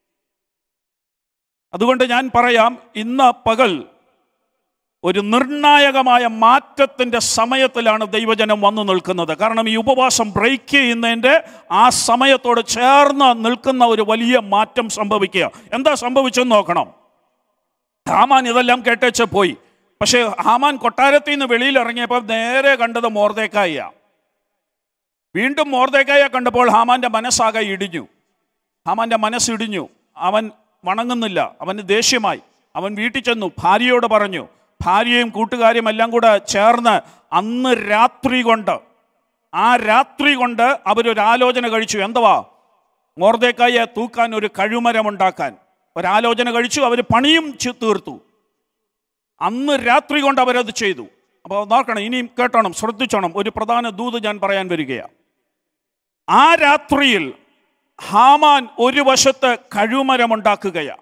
അതുകൊണ്ട് ഞാൻ പറയാം ഇന്ന് പകൽ ഒരു നിർണായകമായ മാറ്റത്തിൻ്റെ സമയത്തിലാണ് ദൈവജനം വന്നു നിൽക്കുന്നത് കാരണം ഈ ഉപവാസം ബ്രേക്ക് ചെയ്യുന്നതിൻ്റെ ആ സമയത്തോട് ചേർന്ന് നിൽക്കുന്ന ഒരു വലിയ മാറ്റം സംഭവിക്കുക എന്താ സംഭവിച്ചെന്ന് നോക്കണം ഹാമാൻ ഇതെല്ലാം കേട്ടേച്ച് പോയി പക്ഷേ ഹാമാൻ കൊട്ടാരത്തിൽ നിന്ന് വെളിയിൽ ഇറങ്ങിയപ്പോൾ നേരെ കണ്ടത് മോർദേക്കായ വീണ്ടും മോർദേക്കായ കണ്ടപ്പോൾ ഹാമാന്റെ മനസ്സാകെ ഇടിഞ്ഞു ഹാമാന്റെ മനസ്സിടിഞ്ഞു അവൻ വണങ്ങുന്നില്ല അവന് ദേഷ്യമായി അവൻ വീട്ടിൽ ചെന്നു ഭാര്യയോട് പറഞ്ഞു ഭാര്യയും കൂട്ടുകാരും എല്ലാം കൂടെ ചേർന്ന് അന്ന് രാത്രി കൊണ്ട് ആ രാത്രി കൊണ്ട് അവരൊരു ആലോചന കഴിച്ചു എന്തുവാ മോർദേക്കായെ തൂക്കാൻ ഒരു കഴുമരമുണ്ടാക്കാൻ ഒരാലോചന കഴിച്ചു അവർ പണിയും ചി- തീർത്തു അന്ന് രാത്രി കൊണ്ട് അവരത് ചെയ്തു അപ്പോൾ നോക്കണം ഇനിയും കേട്ടോണം ശ്രദ്ധിച്ചോണം ഒരു പ്രധാന ദൂത് ഞാൻ പറയാൻ വരികയാണ് ആ രാത്രിയിൽ ഹാമാൻ ഒരു വശത്ത് കഴുമരമുണ്ടാക്കുകയാണ്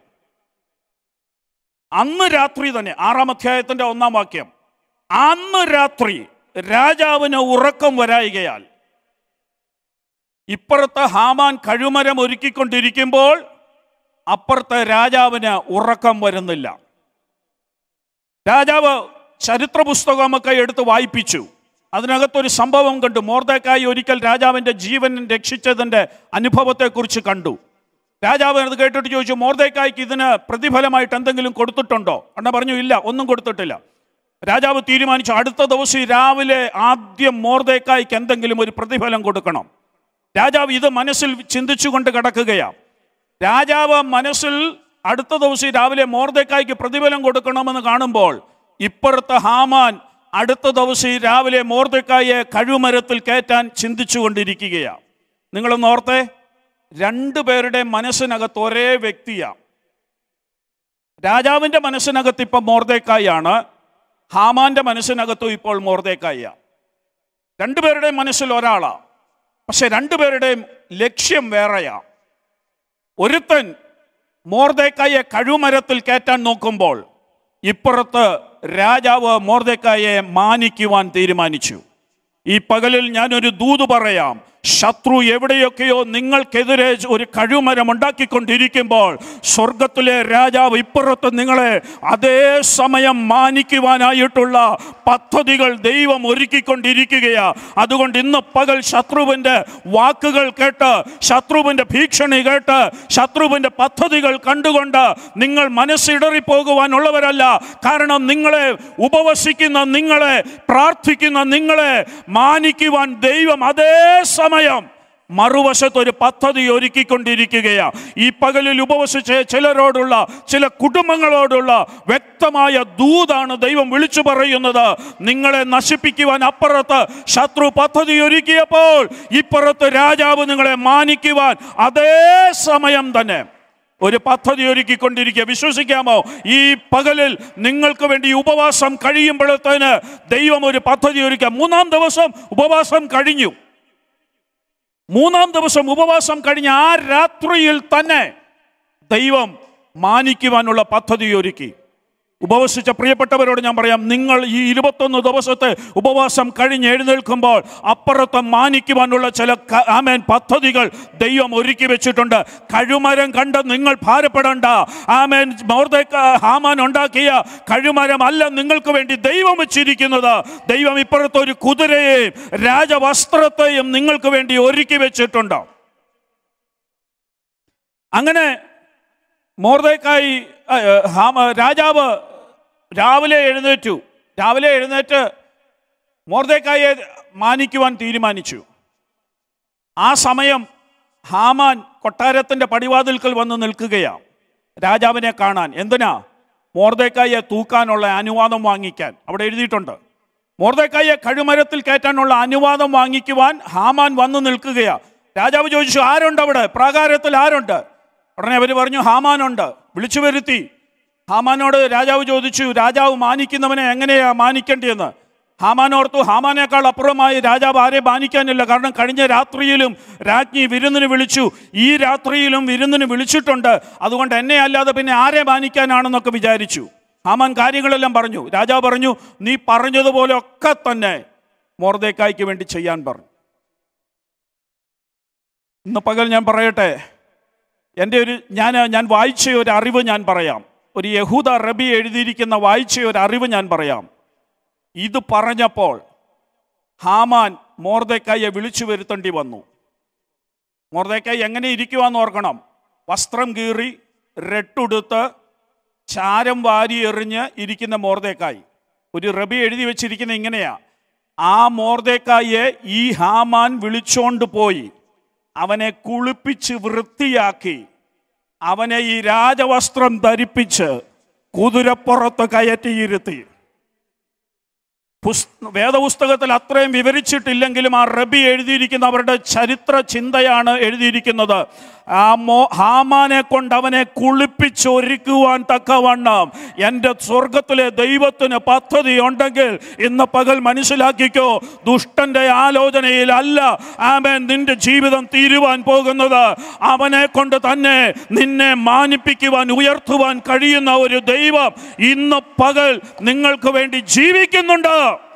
അന്ന് രാത്രി തന്നെ ആറാം അധ്യായത്തിന്റെ ഒന്നാം വാക്യം അന്ന് രാത്രി രാജാവിന് ഉറക്കം വരായികയാൽ ഇപ്പുറത്ത് ഹാമാൻ കഴുമരം ഒരുക്കിക്കൊണ്ടിരിക്കുമ്പോൾ അപ്പുറത്ത് രാജാവിന് ഉറക്കം വരുന്നില്ല രാജാവ് ചരിത്ര പുസ്തകമൊക്കെ എടുത്ത് വായിപ്പിച്ചു അതിനകത്തൊരു സംഭവം കണ്ടു മോർദേക്കായി ഒരിക്കൽ രാജാവിൻ്റെ ജീവൻ രക്ഷിച്ചതിൻ്റെ അനുഭവത്തെക്കുറിച്ച് കണ്ടു രാജാവ് അത് കേട്ടിട്ട് ചോദിച്ചു മോർദേക്കായ്ക്ക് ഇതിന് പ്രതിഫലമായിട്ട് എന്തെങ്കിലും കൊടുത്തിട്ടുണ്ടോ അണ്ണ പറഞ്ഞു ഇല്ല ഒന്നും കൊടുത്തിട്ടില്ല രാജാവ് തീരുമാനിച്ചു അടുത്ത ദിവസം ഈ രാവിലെ ആദ്യം മോർദേക്കായ്ക്ക് എന്തെങ്കിലും ഒരു പ്രതിഫലം കൊടുക്കണം രാജാവ് ഇത് മനസ്സിൽ ചിന്തിച്ചുകൊണ്ട് കിടക്കുകയാണ് രാജാവ് മനസ്സിൽ അടുത്ത ദിവസം രാവിലെ മോർദേക്കായ്ക്ക് പ്രതിഫലം കൊടുക്കണമെന്ന് കാണുമ്പോൾ ഇപ്പുറത്തെ ഹാമാൻ അടുത്ത ദിവസം ഈ രാവിലെ മോർദേക്കായെ കഴിവുമരത്തിൽ കയറ്റാൻ ചിന്തിച്ചു കൊണ്ടിരിക്കുകയാണ് നിങ്ങളൊന്ന് ഓർത്തേ രണ്ടു പേരുടെ മനസ്സിനകത്ത് ഒരേ വ്യക്തിയാണ് രാജാവിൻ്റെ മനസ്സിനകത്ത് ഇപ്പം മോർദേക്കായാണ് ഹാമാന്റെ മനസ്സിനകത്തും ഇപ്പോൾ മോർദേക്കായാണ് രണ്ടുപേരുടെയും മനസ്സിൽ ഒരാളാ പക്ഷെ രണ്ടുപേരുടെയും ലക്ഷ്യം വേറെയാ ഒരുത്തൻ മോർദേക്കായെ കഴിവുമരത്തിൽ കയറ്റാൻ നോക്കുമ്പോൾ ഇപ്പുറത്ത് രാജാവ് മോർദേക്കായെ മാനിക്കുവാൻ തീരുമാനിച്ചു ഈ പകലിൽ ഞാനൊരു ദൂത് പറയാം ശത്രു എവിടെയൊക്കെയോ നിങ്ങൾക്കെതിരെ ഒരു കഴിവുമരം ഉണ്ടാക്കിക്കൊണ്ടിരിക്കുമ്പോൾ സ്വർഗത്തിലെ രാജാവ് ഇപ്പുറത്ത് നിങ്ങളെ അതേ സമയം മാനിക്കുവാനായിട്ടുള്ള പദ്ധതികൾ ദൈവം ഒരുക്കിക്കൊണ്ടിരിക്കുകയാ അതുകൊണ്ട് ഇന്ന് പകൽ ശത്രുവിൻ്റെ വാക്കുകൾ കേട്ട് ശത്രുവിൻ്റെ ഭീഷണി കേട്ട് ശത്രുവിൻ്റെ പദ്ധതികൾ കണ്ടുകൊണ്ട് നിങ്ങൾ മനസ്സിടറിപ്പോകുവാനുള്ളവരല്ല കാരണം നിങ്ങളെ ഉപവസിക്കുന്ന നിങ്ങളെ പ്രാർത്ഥിക്കുന്ന നിങ്ങളെ മാനിക്കുവാൻ ദൈവം അതേ സമയം മറുവശത്ത് ഒരു പദ്ധതി ഒരുക്കിക്കൊണ്ടിരിക്കുകയാണ് ഈ പകലിൽ ഉപവസിച്ച ചിലരോടുള്ള ചില കുടുംബങ്ങളോടുള്ള വ്യക്തമായ ദൂതാണ് ദൈവം വിളിച്ചു പറയുന്നത് നിങ്ങളെ നശിപ്പിക്കുവാൻ അപ്പുറത്ത് ശത്രു പദ്ധതി ഒരുക്കിയപ്പോൾ ഇപ്പുറത്ത് രാജാവ് നിങ്ങളെ മാനിക്കുവാൻ അതേ സമയം തന്നെ ഒരു പദ്ധതി ഒരുക്കിക്കൊണ്ടിരിക്കുക വിശ്വസിക്കാമോ ഈ പകലിൽ നിങ്ങൾക്ക് വേണ്ടി ഈ ഉപവാസം കഴിയുമ്പോഴത്തേന് ദൈവം ഒരു പദ്ധതി ഒരുക്കുക മൂന്നാം ദിവസം ഉപവാസം കഴിഞ്ഞു മൂന്നാം ദിവസം ഉപവാസം കഴിഞ്ഞ ആ രാത്രിയിൽ തന്നെ ദൈവം മാനിക്കുവാനുള്ള പദ്ധതി ഒരുക്കി ഉപവസിച്ച പ്രിയപ്പെട്ടവരോട് ഞാൻ പറയാം നിങ്ങൾ ഈ ഇരുപത്തൊന്ന് ദിവസത്തെ ഉപവാസം കഴിഞ്ഞ് എഴുന്നേൽക്കുമ്പോൾ അപ്പുറത്ത് മാനിക്കുവാനുള്ള ചില ക- ആമേൻ പദ്ധതികൾ ദൈവം ഒരുക്കി വെച്ചിട്ടുണ്ട് കഴുമരം കണ്ട് നിങ്ങൾ ഭാരപ്പെടണ്ട ആമേൻ മോർദേക്ക ഹാമാൻ ഉണ്ടാക്കിയ കഴുമരം അല്ല നിങ്ങൾക്ക് വേണ്ടി ദൈവം വെച്ചിരിക്കുന്നത് ദൈവം ഇപ്പുറത്ത് ഒരു കുതിരയെയും രാജവസ്ത്രത്തെയും നിങ്ങൾക്ക് വേണ്ടി ഒരുക്കി വെച്ചിട്ടുണ്ട് അങ്ങനെ മോർദേക്കായി ആ, ആ, ഹാമ രാജാവ് രാവിലെ എഴുന്നേറ്റു രാവിലെ എഴുന്നേറ്റ് മോർദേക്കായെ മാനിക്കുവാൻ തീരുമാനിച്ചു ആ സമയം ഹാമാൻ കൊട്ടാരത്തിൻ്റെ പടിവാതിൽക്കൽ വന്ന് നിൽക്കുകയാണ് രാജാവിനെ കാണാൻ എന്തിനാ മോർദേക്കായെ തൂക്കാനുള്ള അനുവാദം വാങ്ങിക്കാൻ അവിടെ എഴുതിയിട്ടുണ്ട് മോർദേക്കായെ കഴുമരത്തിൽ കയറ്റാനുള്ള അനുവാദം വാങ്ങിക്കുവാൻ ഹാമാൻ വന്ന് നിൽക്കുകയാ രാജാവ് ചോദിച്ചു ആരുണ്ട് അവിടെ പ്രാകാരത്തിൽ ആരുണ്ട് ഉടനെ അവർ പറഞ്ഞു ഹാമാനുണ്ട് വിളിച്ചു വരുത്തി ഹാമാനോട് രാജാവ് ചോദിച്ചു രാജാവ് മാനിക്കുന്നവനെ എങ്ങനെയാ മാനിക്കേണ്ടതെന്ന് ഹാമാനോർത്തു ഹാമാനേക്കാൾ അപ്പുറമായി രാജാവ് ആരെ മാനിക്കാനില്ല കാരണം കഴിഞ്ഞ രാത്രിയിലും രാജ്ഞി വിരുന്നിന് വിളിച്ചു ഈ രാത്രിയിലും വിരുന്നിന് വിളിച്ചിട്ടുണ്ട് അതുകൊണ്ട് എന്നെ അല്ലാതെ പിന്നെ ആരെ മാനിക്കാനാണെന്നൊക്കെ വിചാരിച്ചു ഹാമാൻ കാര്യങ്ങളെല്ലാം പറഞ്ഞു രാജാവ് പറഞ്ഞു നീ പറഞ്ഞതുപോലെ ഒക്കെ തന്നെ മോർദേക്കായ്ക്ക് വേണ്ടി ചെയ്യാൻ പറഞ്ഞു ഇന്ന് പകൽ ഞാൻ പറയട്ടെ എൻ്റെ ഒരു ഞാൻ ഞാൻ വായിച്ച ഒരു അറിവ് ഞാൻ പറയാം ഒരു യഹൂദ റബി എഴുതിയിരിക്കുന്ന വായിച്ച ഒരു അറിവ് ഞാൻ പറയാം ഇത് പറഞ്ഞപ്പോൾ ഹാമാൻ മോർദേക്കായെ വിളിച്ചു വരുത്തേണ്ടി വന്നു മോർദേക്കായി എങ്ങനെ ഇരിക്കുവാന്ന് ഓർക്കണം വസ്ത്രം കീറി രട്ടുടുത്ത് ചാരം വാരി എറിഞ്ഞ് ഇരിക്കുന്ന മോർദേക്കായി ഒരു റബി എഴുതി വെച്ചിരിക്കുന്ന ഇങ്ങനെയാ ആ മോർദേക്കായെ ഈ ഹാമാൻ വിളിച്ചോണ്ട് പോയി അവനെ കുളിപ്പിച്ച് വൃത്തിയാക്കി അവനെ ഈ രാജവസ്ത്രം ധരിപ്പിച്ച് കുതിരപ്പുറത്ത് കയറ്റിയിരുത്തി പുസ് വേദപുസ്തകത്തിൽ അത്രയും വിവരിച്ചിട്ടില്ലെങ്കിലും ആ റബി എഴുതിയിരിക്കുന്ന അവരുടെ ചരിത്ര ചിന്തയാണ് എഴുതിയിരിക്കുന്നത് ആ മോ ഹാമാനെ കൊണ്ട് അവനെ കുളിപ്പിച്ചൊരുക്കുവാൻ തക്കവണ്ണം എൻ്റെ സ്വർഗത്തിലെ ദൈവത്തിന് പദ്ധതി ഉണ്ടെങ്കിൽ ഇന്ന് പകൽ മനസ്സിലാക്കിക്കോ ദുഷ്ടന്റെ ആലോചനയിൽ അല്ല ആമേൻ നിന്റെ ജീവിതം തീരുവാൻ പോകുന്നത് അവനെ കൊണ്ട് തന്നെ നിന്നെ മാനിപ്പിക്കുവാൻ ഉയർത്തുവാൻ കഴിയുന്ന ഒരു ദൈവം ഇന്ന് പകൽ നിങ്ങൾക്ക് വേണ്ടി ജീവിക്കുന്നുണ്ട്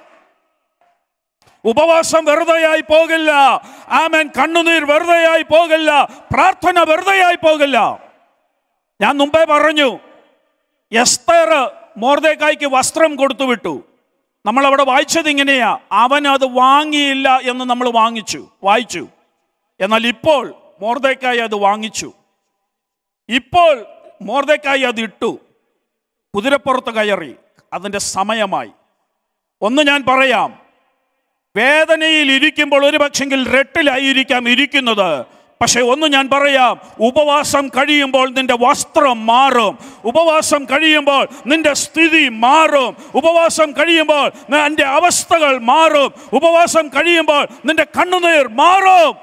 ഉപവാസം വെറുതെയായി പോകില്ല ആമേൻ കണ്ണുനീർ വെറുതെയായി പോകില്ല പ്രാർത്ഥന വെറുതെയായി പോകില്ല ഞാൻ മുമ്പേ പറഞ്ഞു എസ്തർ മോർദേക്കായ്ക്ക് വസ്ത്രം കൊടുത്തു വിട്ടു നമ്മൾ അവിടെ വായിച്ചത് ഇങ്ങനെയാ അവൻ അത് വാങ്ങിയില്ല എന്ന് നമ്മൾ വാങ്ങിച്ചു വായിച്ചു എന്നാൽ ഇപ്പോൾ മോർദേക്കായി അത് വാങ്ങിച്ചു ഇപ്പോൾ മോർദേക്കായി അത് ഇട്ടു കുതിരപ്പുറത്ത് കയറി അതിൻ്റെ സമയമായി ഒന്ന് ഞാൻ പറയാം വേദനയിൽ ഇരിക്കുമ്പോൾ ഒരു പക്ഷെങ്കിൽ രട്ടിലായിരിക്കാം ഇരിക്കുന്നത് പക്ഷെ ഒന്ന് ഞാൻ പറയാം ഉപവാസം കഴിയുമ്പോൾ നിന്റെ വസ്ത്രം മാറും ഉപവാസം കഴിയുമ്പോൾ നിന്റെ സ്ഥിതി മാറും ഉപവാസം കഴിയുമ്പോൾ നിന്റെ അവസ്ഥകൾ മാറും ഉപവാസം കഴിയുമ്പോൾ നിന്റെ കണ്ണുനീർ മാറും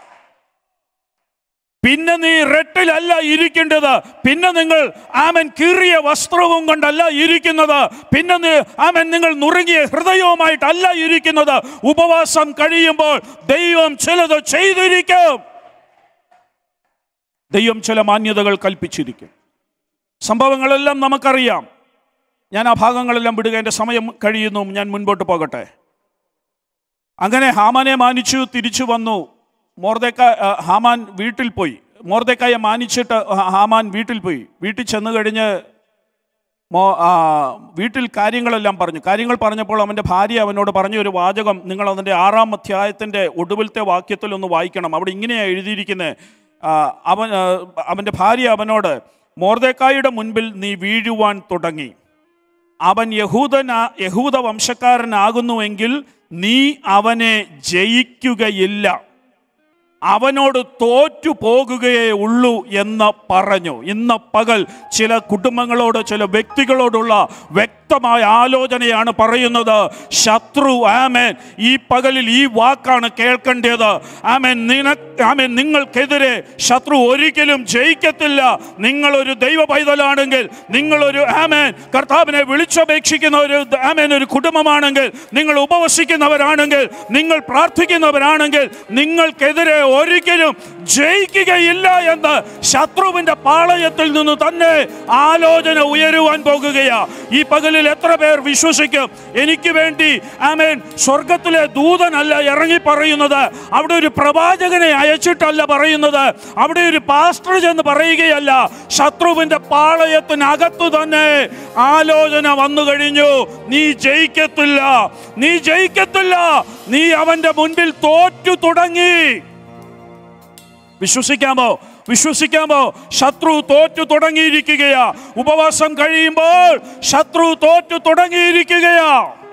പിന്നെ നീ റെട്ടിലല്ല ഇരിക്കേണ്ടത് പിന്നെ നിങ്ങൾ ആമൻ കീറിയ വസ്ത്രവും കൊണ്ടല്ല ഇരിക്കുന്നത് പിന്നെ നീ ആമൻ നിങ്ങൾ നുറുങ്ങിയ ഹൃദയവുമായിട്ടല്ല ഇരിക്കുന്നത് ഉപവാസം കഴിയുമ്പോൾ ദൈവം ചിലത് ചെയ്തിരിക്കും ദൈവം ചില മാന്യതകൾ കൽപ്പിച്ചിരിക്കും സംഭവങ്ങളെല്ലാം നമുക്കറിയാം ഞാൻ ആ ഭാഗങ്ങളെല്ലാം വിടുക എൻ്റെ സമയം കഴിയുന്നു ഞാൻ മുൻപോട്ട് പോകട്ടെ അങ്ങനെ ഹാമാനെ മാനിച്ചു തിരിച്ചു വന്നു മോർദേക്ക ആ, ഹാമാൻ വീട്ടിൽ പോയി മോർദേക്കായെ മാനിച്ചിട്ട് ഹാ- ഹാമാൻ വീട്ടിൽ പോയി വീട്ടിൽ ചെന്ന് കഴിഞ്ഞ് മോ ആ, വീട്ടിൽ കാര്യങ്ങളെല്ലാം പറഞ്ഞു കാര്യങ്ങൾ പറഞ്ഞപ്പോൾ അവൻ്റെ ഭാര്യ അവനോട് പറഞ്ഞ ഒരു വാചകം നിങ്ങൾ അതിൻ്റെ ആറാം അധ്യായത്തിൻ്റെ ഒടുവിലത്തെ വാക്യത്തിൽ ഒന്ന് വായിക്കണം അവിടെ ഇങ്ങനെയാണ് എഴുതിയിരിക്കുന്നത് അവൻ ആ, അവൻ്റെ ഭാര്യ അവനോട് മോർദേക്കായുടെ മുൻപിൽ നീ വീഴുവാൻ തുടങ്ങി അവൻ യഹൂദന യഹൂദ വംശക്കാരനാകുന്നുവെങ്കിൽ നീ അവനെ ജയിക്കുകയില്ല അവനോട് തോറ്റു പോകുകയേ ഉള്ളൂ എന്ന് പറഞ്ഞു ഇന്ന് പകൽ ചില കുടുംബങ്ങളോട് ചില വ്യക്തികളോടുള്ള വ്യക്തമായ ആലോചനയാണ് പറയുന്നത് ശത്രു ആമേൻ ഈ പകലിൽ ഈ വാക്കാണ് കേൾക്കേണ്ടത് ആമേൻ നിന ആമേൻ നിങ്ങൾക്കെതിരെ ശത്രു ഒരിക്കലും ജയിക്കത്തില്ല നിങ്ങളൊരു ദൈവ പൈതലാണെങ്കിൽ നിങ്ങളൊരു ആമേൻ കർത്താവിനെ വിളിച്ചപേക്ഷിക്കുന്ന ഒരു ആമേൻ ഒരു കുടുംബമാണെങ്കിൽ നിങ്ങൾ ഉപവസിക്കുന്നവരാണെങ്കിൽ നിങ്ങൾ പ്രാർത്ഥിക്കുന്നവരാണെങ്കിൽ നിങ്ങൾക്കെതിരെ ഒരിക്കലും ജയിക്കുകയില്ല എന്ന് ശത്രുവിന്റെ പാളയത്തിൽ നിന്ന് തന്നെ ആലോചന ഉയരുവാൻ പോകുകയാ ഈ പകലിൽ എത്ര പേർ വിശ്വസിക്കും എനിക്ക് വേണ്ടി ആമേൻ സ്വർഗത്തിലെ ദൂതനല്ല ഇറങ്ങി പറയുന്നത് അവിടെ ഒരു പ്രവാചകനെ അയച്ചിട്ടല്ല പറയുന്നത് അവിടെ ഒരു പാസ്റ്റർ ചെന്ന് പറയുകയല്ല ശത്രുവിന്റെ പാളയത്തിനകത്തു തന്നെ ആലോചന വന്നു കഴിഞ്ഞു നീ ജയിക്കത്തില്ല നീ ജയിക്കത്തില്ല നീ അവന്റെ മുൻപിൽ തോറ്റു തുടങ്ങി വിശ്വസിക്കാമോ വിശ്വസിക്കാമോ ശത്രു തോറ്റു തുടങ്ങിയിരിക്കുകയാ ഉപവാസം കഴിയുമ്പോൾ ശത്രു തോറ്റു തുടങ്ങിയിരിക്കുകയാ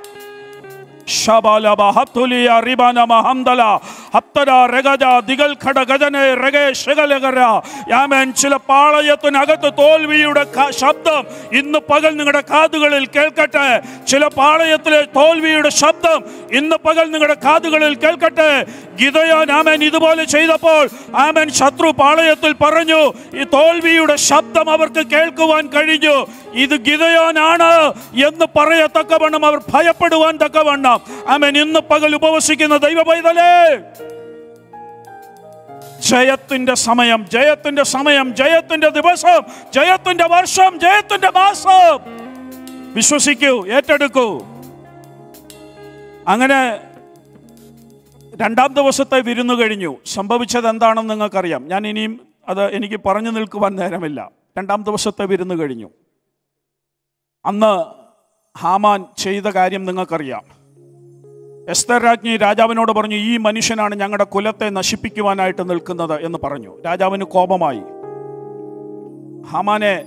ശബലബ ഹത്തുലിയ റിബന മഹംദല ഹത്തര രഗജ ദിഗൽ ഖട ഗജനെ രഗേ ശകലകര യാമൻ ചില പാളയത്തിനകത്ത് തോൽവിയുടെ ക- ശബ്ദം ഇന്ന് പകൽ നിങ്ങളുടെ കാതുകളിൽ കേൾക്കട്ടെ ചില പാളയത്തിലെ തോൽവിയുടെ ശബ്ദം ഇന്ന് പകൽ നിങ്ങളുടെ കാതുകളിൽ കേൾക്കട്ടെ ഗിതയോൻ ആമൻ ഇതുപോലെ ചെയ്തപ്പോൾ ആമൻ ശത്രു പാളയത്തിൽ പറഞ്ഞു ഈ തോൽവിയുടെ ശബ്ദം അവർക്ക് കേൾക്കുവാൻ കഴിഞ്ഞു ഇത് ഗിതയോനാണ് എന്ന് പറയത്തക്കവണ്ണം അവർ ഭയപ്പെടുവാൻ തക്കവണ്ണം ആമൻ ഇന്ന് പകൽ ഉപവസിക്കുന്ന ദൈവ പൈതലേ ജയത്തിന്റെ സമയം ജയത്തിന്റെ സമയം ജയത്തിന്റെ ദിവസം ജയത്തിന്റെ വർഷം ജയത്തിന്റെ മാസം വിശ്വസിക്കൂ ഏറ്റെടുക്കൂ അങ്ങനെ രണ്ടാം ദിവസത്തെ വിരുന്നു കഴിഞ്ഞു സംഭവിച്ചത് എന്താണെന്ന് നിങ്ങൾക്കറിയാം ഞാൻ ഇനിയും അത് എനിക്ക് പറഞ്ഞു നിൽക്കുവാൻ നേരമില്ല രണ്ടാം ദിവസത്തെ വിരുന്നു കഴിഞ്ഞു അന്ന് ഹാമാൻ ചെയ്ത കാര്യം നിങ്ങൾക്കറിയാം എസ്തർ രാജ്ഞി രാജാവിനോട് പറഞ്ഞു ഈ മനുഷ്യനാണ് ഞങ്ങളുടെ കുലത്തെ നശിപ്പിക്കുവാനായിട്ട് നിൽക്കുന്നത് എന്ന് പറഞ്ഞു രാജാവിന് കോപമായി ഹാമാനെ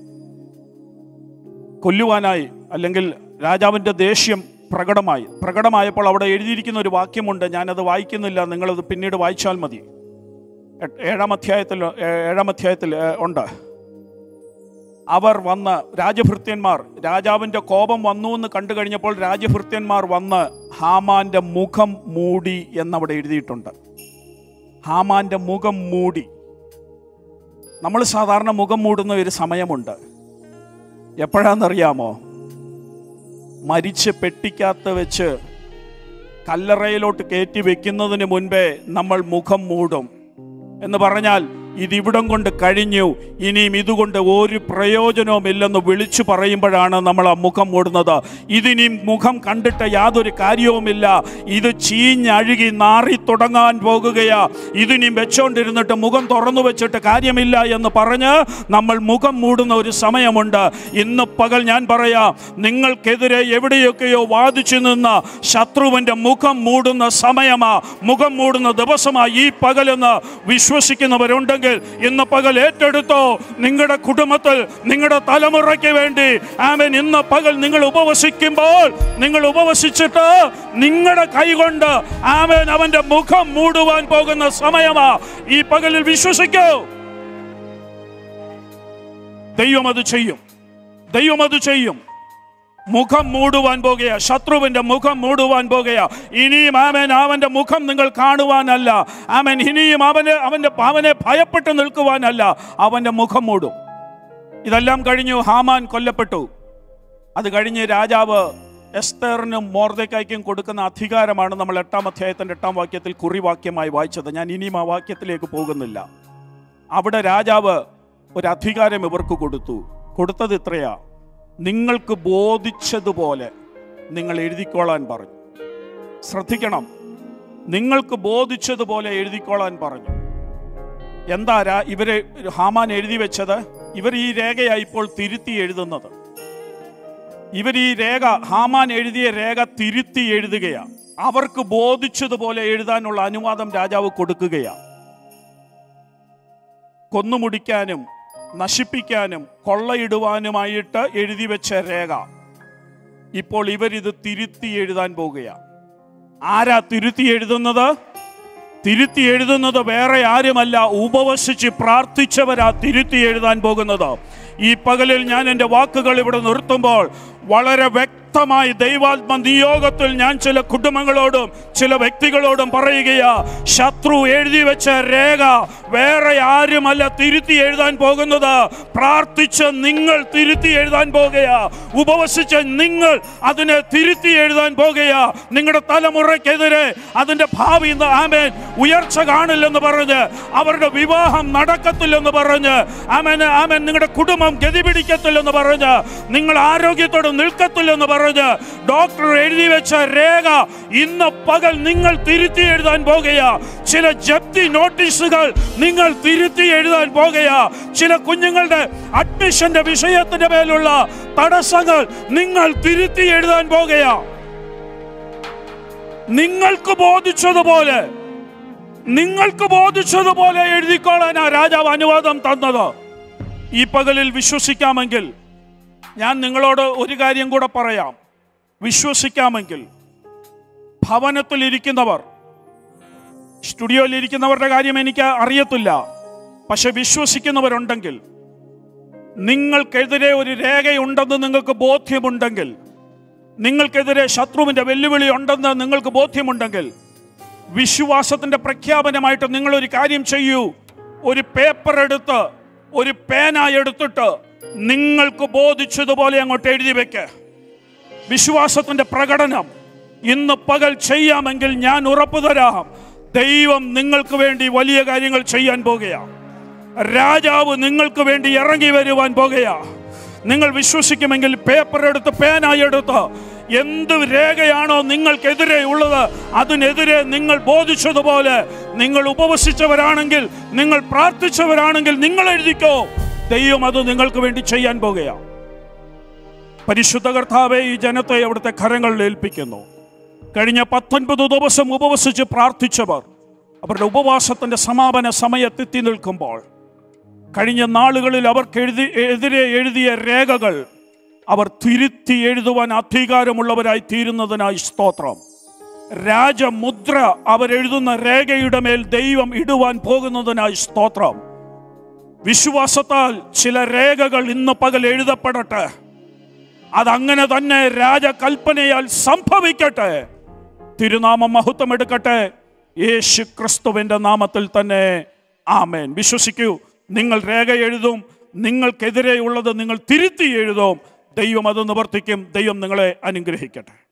കൊല്ലുവാനായി അല്ലെങ്കിൽ രാജാവിൻ്റെ ദേഷ്യം പ്രകടമായി പ്രകടമായപ്പോൾ അവിടെ എഴുതിയിരിക്കുന്ന ഒരു വാക്യമുണ്ട് ഞാനത് വായിക്കുന്നില്ല നിങ്ങളത് പിന്നീട് വായിച്ചാൽ മതി എട്ട്- ഏഴാം അധ്യായത്തിൽ ഏ- ഏഴാം അധ്യായത്തിൽ ഏ, ഉണ്ട് അവർ വന്ന് രാജഭൃത്യന്മാർ രാജാവിൻ്റെ കോപം വന്നു എന്ന് കണ്ടു കഴിഞ്ഞപ്പോൾ രാജഭൃത്യന്മാർ വന്ന് ഹാമാന്റെ മുഖം മൂടി എന്നവിടെ എഴുതിയിട്ടുണ്ട് ഹാമാന്റെ മുഖം മൂടി നമ്മൾ സാധാരണ മുഖം മൂടുന്ന ഒരു സമയമുണ്ട് എപ്പോഴാണെന്നറിയാമോ മരിച്ച് പെട്ടിക്കകത്ത് വെച്ച് കല്ലറയിലോട്ട് കയറ്റി വെക്കുന്നതിന് മുൻപേ നമ്മൾ മുഖം മൂടും എന്ന് പറഞ്ഞാൽ ഇതിവിടം കൊണ്ട് കഴിഞ്ഞു ഇനിയും ഇതുകൊണ്ട് ഒരു പ്രയോജനവുമില്ലെന്ന് വിളിച്ചു പറയുമ്പോഴാണ് നമ്മൾ ആ മുഖം മൂടുന്നത് ഇതിനി മുഖം കണ്ടിട്ട് യാതൊരു കാര്യവുമില്ല ഇത് ചീഞ്ഞഴുകി നാറി തുടങ്ങാൻ പോകുകയാ ഇതിനി വെച്ചോണ്ടിരുന്നിട്ട് മുഖം തുറന്നു വെച്ചിട്ട് കാര്യമില്ല എന്ന് പറഞ്ഞ് നമ്മൾ മുഖം മൂടുന്ന ഒരു സമയമുണ്ട് ഇന്ന് പകൽ ഞാൻ പറയാം നിങ്ങൾക്കെതിരെ എവിടെയൊക്കെയോ വാദിച്ചു നിന്ന ശത്രുവിൻ്റെ മുഖം മൂടുന്ന സമയമാ മുഖം മൂടുന്ന ദിവസമാ ഈ പകലെന്ന് വിശ്വസിക്കുന്നവരുണ്ടെങ്കിൽ ഇന്ന് പകൽ ഏറ്റെടുത്തോ നിങ്ങളുടെ കുടുംബത്തിൽ നിങ്ങളുടെ തലമുറയ്ക്ക് വേണ്ടി ആമൻ ഇന്ന് പകൽ നിങ്ങൾ ഉപവസിക്കുമ്പോൾ നിങ്ങൾ ഉപവസിച്ചിട്ട് നിങ്ങളുടെ കൈകൊണ്ട് ആമൻ അവന്റെ മുഖം മൂടുവാൻ പോകുന്ന സമയമാ ഈ പകലിൽ വിശ്വസിക്കൂ ദൈവം അത് ചെയ്യും ദൈവം അത് ചെയ്യും മുഖം മൂടുവാൻ പോകുകയാ ശത്രുവിന്റെ മുഖം മൂടുവാൻ പോകുകയാ ഇനിയും ആമൻ അവന്റെ മുഖം നിങ്ങൾ കാണുവാനല്ല ആമൻ ഇനിയും അവന് അവന്റെ അവനെ ഭയപ്പെട്ട് നിൽക്കുവാനല്ല അവന്റെ മുഖം മൂടും ഇതെല്ലാം കഴിഞ്ഞു ഹാമാൻ കൊല്ലപ്പെട്ടു അത് കഴിഞ്ഞ് രാജാവ് എസ്തറിനും മോർദക്കായ്ക്കും കൊടുക്കുന്ന അധികാരമാണ് നമ്മൾ എട്ടാം അധ്യായത്തിൻ്റെ എട്ടാം വാക്യത്തിൽ കുറിവാക്യമായി വായിച്ചത് ഞാൻ ഇനിയും ആ വാക്യത്തിലേക്ക് പോകുന്നില്ല അവിടെ രാജാവ് ഒരു അധികാരം ഇവർക്ക് കൊടുത്തു കൊടുത്തത് ഇത്രയാ നിങ്ങൾക്ക് ബോധിച്ചതുപോലെ നിങ്ങൾ എഴുതിക്കോളാൻ പറഞ്ഞു ശ്രദ്ധിക്കണം നിങ്ങൾക്ക് ബോധിച്ചതുപോലെ എഴുതിക്കോളാൻ പറഞ്ഞു എന്താ രാ ഇവര് ഹാമാൻ എഴുതി വെച്ചത് ഇവർ ഈ രേഖയായി ഇപ്പോൾ തിരുത്തി എഴുതുന്നത് ഇവർ ഈ രേഖ ഹാമാൻ എഴുതിയ രേഖ തിരുത്തി എഴുതുകയാണ് അവർക്ക് ബോധിച്ചതുപോലെ എഴുതാനുള്ള അനുവാദം രാജാവ് കൊടുക്കുകയാണ് കൊന്നുമുടിക്കാനും നശിപ്പിക്കാനും കൊള്ളയിടുവാനുമായിട്ട് എഴുതി വെച്ച രേഖ ഇപ്പോൾ ഇവരിത് തിരുത്തി എഴുതാൻ പോകുകയാണ് ആരാ തിരുത്തി എഴുതുന്നത് തിരുത്തി എഴുതുന്നത് വേറെ ആരുമല്ല ഉപവസിച്ച് പ്രാർത്ഥിച്ചവരാ തിരുത്തി എഴുതാൻ പോകുന്നത് ഈ പകലിൽ ഞാൻ എൻ്റെ വാക്കുകൾ ഇവിടെ നിർത്തുമ്പോൾ വളരെ വ്യക്തമായി ദൈവാത്മ നിയോഗത്തിൽ ഞാൻ ചില കുടുംബങ്ങളോടും ചില വ്യക്തികളോടും പറയുകയാ ശത്രു എഴുതി വെച്ച രേഖ വേറെ ആരുമല്ല തിരുത്തി എഴുതാൻ പോകുന്നത് പ്രാർത്ഥിച്ച് നിങ്ങൾ തിരുത്തി എഴുതാൻ പോകുകയാ ഉപവസിച്ച് നിങ്ങൾ അതിനെ തിരുത്തി എഴുതാൻ പോകുകയാ നിങ്ങളുടെ തലമുറയ്ക്കെതിരെ അതിൻ്റെ ഭാവി ആമേൻ ഉയർച്ച കാണില്ലെന്ന് പറഞ്ഞ് അവരുടെ വിവാഹം നടക്കത്തില്ലെന്ന് പറഞ്ഞ് ആമൻ ആമൻ നിങ്ങളുടെ കുടുംബം ഗതി പിടിക്കത്തില്ലെന്ന് പറഞ്ഞ് നിങ്ങൾ ആരോഗ്യത്തോടെ നിൽക്കത്തില്ലെന്ന് പറഞ്ഞ് ഡോക്ടർ എഴുതി വെച്ച രേഖ ഇന്ന് പകൽ നിങ്ങൾ തിരുത്തി എഴുതാൻ പോകുകയാ ചില ജപ്തി നോട്ടീസുകൾ നിങ്ങൾ തിരുത്തി എഴുതാൻ പോകുകയാ ചില കുഞ്ഞുങ്ങളുടെ അഡ്മിഷന്റെ വിഷയത്തിന്റെ മേലുള്ള തടസ്സങ്ങൾ നിങ്ങൾ തിരുത്തി എഴുതാൻ പോകുകയാ നിങ്ങൾക്ക് ബോധിച്ചതുപോലെ നിങ്ങൾക്ക് ബോധിച്ചതുപോലെ എഴുതിക്കോളാനാ രാജാവ് അനുവാദം തന്നത് ഈ പകലിൽ വിശ്വസിക്കാമെങ്കിൽ ഞാൻ നിങ്ങളോട് ഒരു കാര്യം കൂടെ പറയാം വിശ്വസിക്കാമെങ്കിൽ ഭവനത്തിൽ ഇരിക്കുന്നവർ സ്റ്റുഡിയോയിൽ ഇരിക്കുന്നവരുടെ കാര്യം എനിക്ക് അറിയത്തില്ല പക്ഷെ വിശ്വസിക്കുന്നവരുണ്ടെങ്കിൽ നിങ്ങൾക്കെതിരെ ഒരു രേഖയുണ്ടെന്ന് നിങ്ങൾക്ക് ബോധ്യമുണ്ടെങ്കിൽ നിങ്ങൾക്കെതിരെ ശത്രുവിന്റെ വെല്ലുവിളി ഉണ്ടെന്ന് നിങ്ങൾക്ക് ബോധ്യമുണ്ടെങ്കിൽ വിശ്വാസത്തിന്റെ പ്രഖ്യാപനമായിട്ട് നിങ്ങൾ ഒരു കാര്യം ചെയ്യൂ ഒരു പേപ്പർ എടുത്ത് ഒരു പേന എടുത്തിട്ട് നിങ്ങൾക്ക് ബോധിച്ചതുപോലെ അങ്ങോട്ട് എഴുതി വെക്ക് വിശ്വാസത്തിന്റെ പ്രകടനം ഇന്ന് പകൽ ചെയ്യാമെങ്കിൽ ഞാൻ ഉറപ്പു തരാം ദൈവം നിങ്ങൾക്ക് വേണ്ടി വലിയ കാര്യങ്ങൾ ചെയ്യാൻ പോകുകയാണ് രാജാവ് നിങ്ങൾക്ക് വേണ്ടി ഇറങ്ങി വരുവാൻ പോകുകയാ നിങ്ങൾ വിശ്വസിക്കുമെങ്കിൽ പേപ്പർ എടുത്ത് പേനായി എടുത്ത് എന്ത് രേഖയാണോ നിങ്ങൾക്കെതിരെ ഉള്ളത് അതിനെതിരെ നിങ്ങൾ ബോധിച്ചതുപോലെ നിങ്ങൾ ഉപവസിച്ചവരാണെങ്കിൽ നിങ്ങൾ പ്രാർത്ഥിച്ചവരാണെങ്കിൽ നിങ്ങൾ എഴുതിക്കോ ദൈവം അത് നിങ്ങൾക്ക് വേണ്ടി ചെയ്യാൻ പോകുകയാണ് പരിശുദ്ധ കർത്താവെ ഈ ജനത്തെ അവിടുത്തെ കരങ്ങളിൽ ഏൽപ്പിക്കുന്നു കഴിഞ്ഞ പത്തൊൻപത് ദിവസം ഉപവസിച്ച് പ്രാർത്ഥിച്ചവർ അവരുടെ ഉപവാസത്തിന്റെ സമാപന സമയത്തെത്തി നിൽക്കുമ്പോൾ കഴിഞ്ഞ നാളുകളിൽ അവർക്ക് എഴുതി എതിരെ എഴുതിയ രേഖകൾ അവർ തിരുത്തി എഴുതുവാൻ അധികാരമുള്ളവരായി തീരുന്നതിനായി സ്തോത്രം രാജമുദ്ര അവരെഴുതുന്ന രേഖയുടെ മേൽ ദൈവം ഇടുവാൻ പോകുന്നതിനായി സ്തോത്രം വിശ്വാസത്താൽ ചില രേഖകൾ ഇന്ന് പകൽ എഴുതപ്പെടട്ടെ അതങ്ങനെ തന്നെ രാജകൽപ്പനയാൽ സംഭവിക്കട്ടെ തിരുനാമം മഹത്വം എടുക്കട്ടെ യേശു ക്രിസ്തുവിന്റെ നാമത്തിൽ തന്നെ ആമേൻ വിശ്വസിക്കൂ നിങ്ങൾ രേഖ എഴുതും നിങ്ങൾക്കെതിരെയുള്ളത് നിങ്ങൾ തിരുത്തി എഴുതും ദൈവം അത് നിവർത്തിക്കും ദൈവം നിങ്ങളെ അനുഗ്രഹിക്കട്ടെ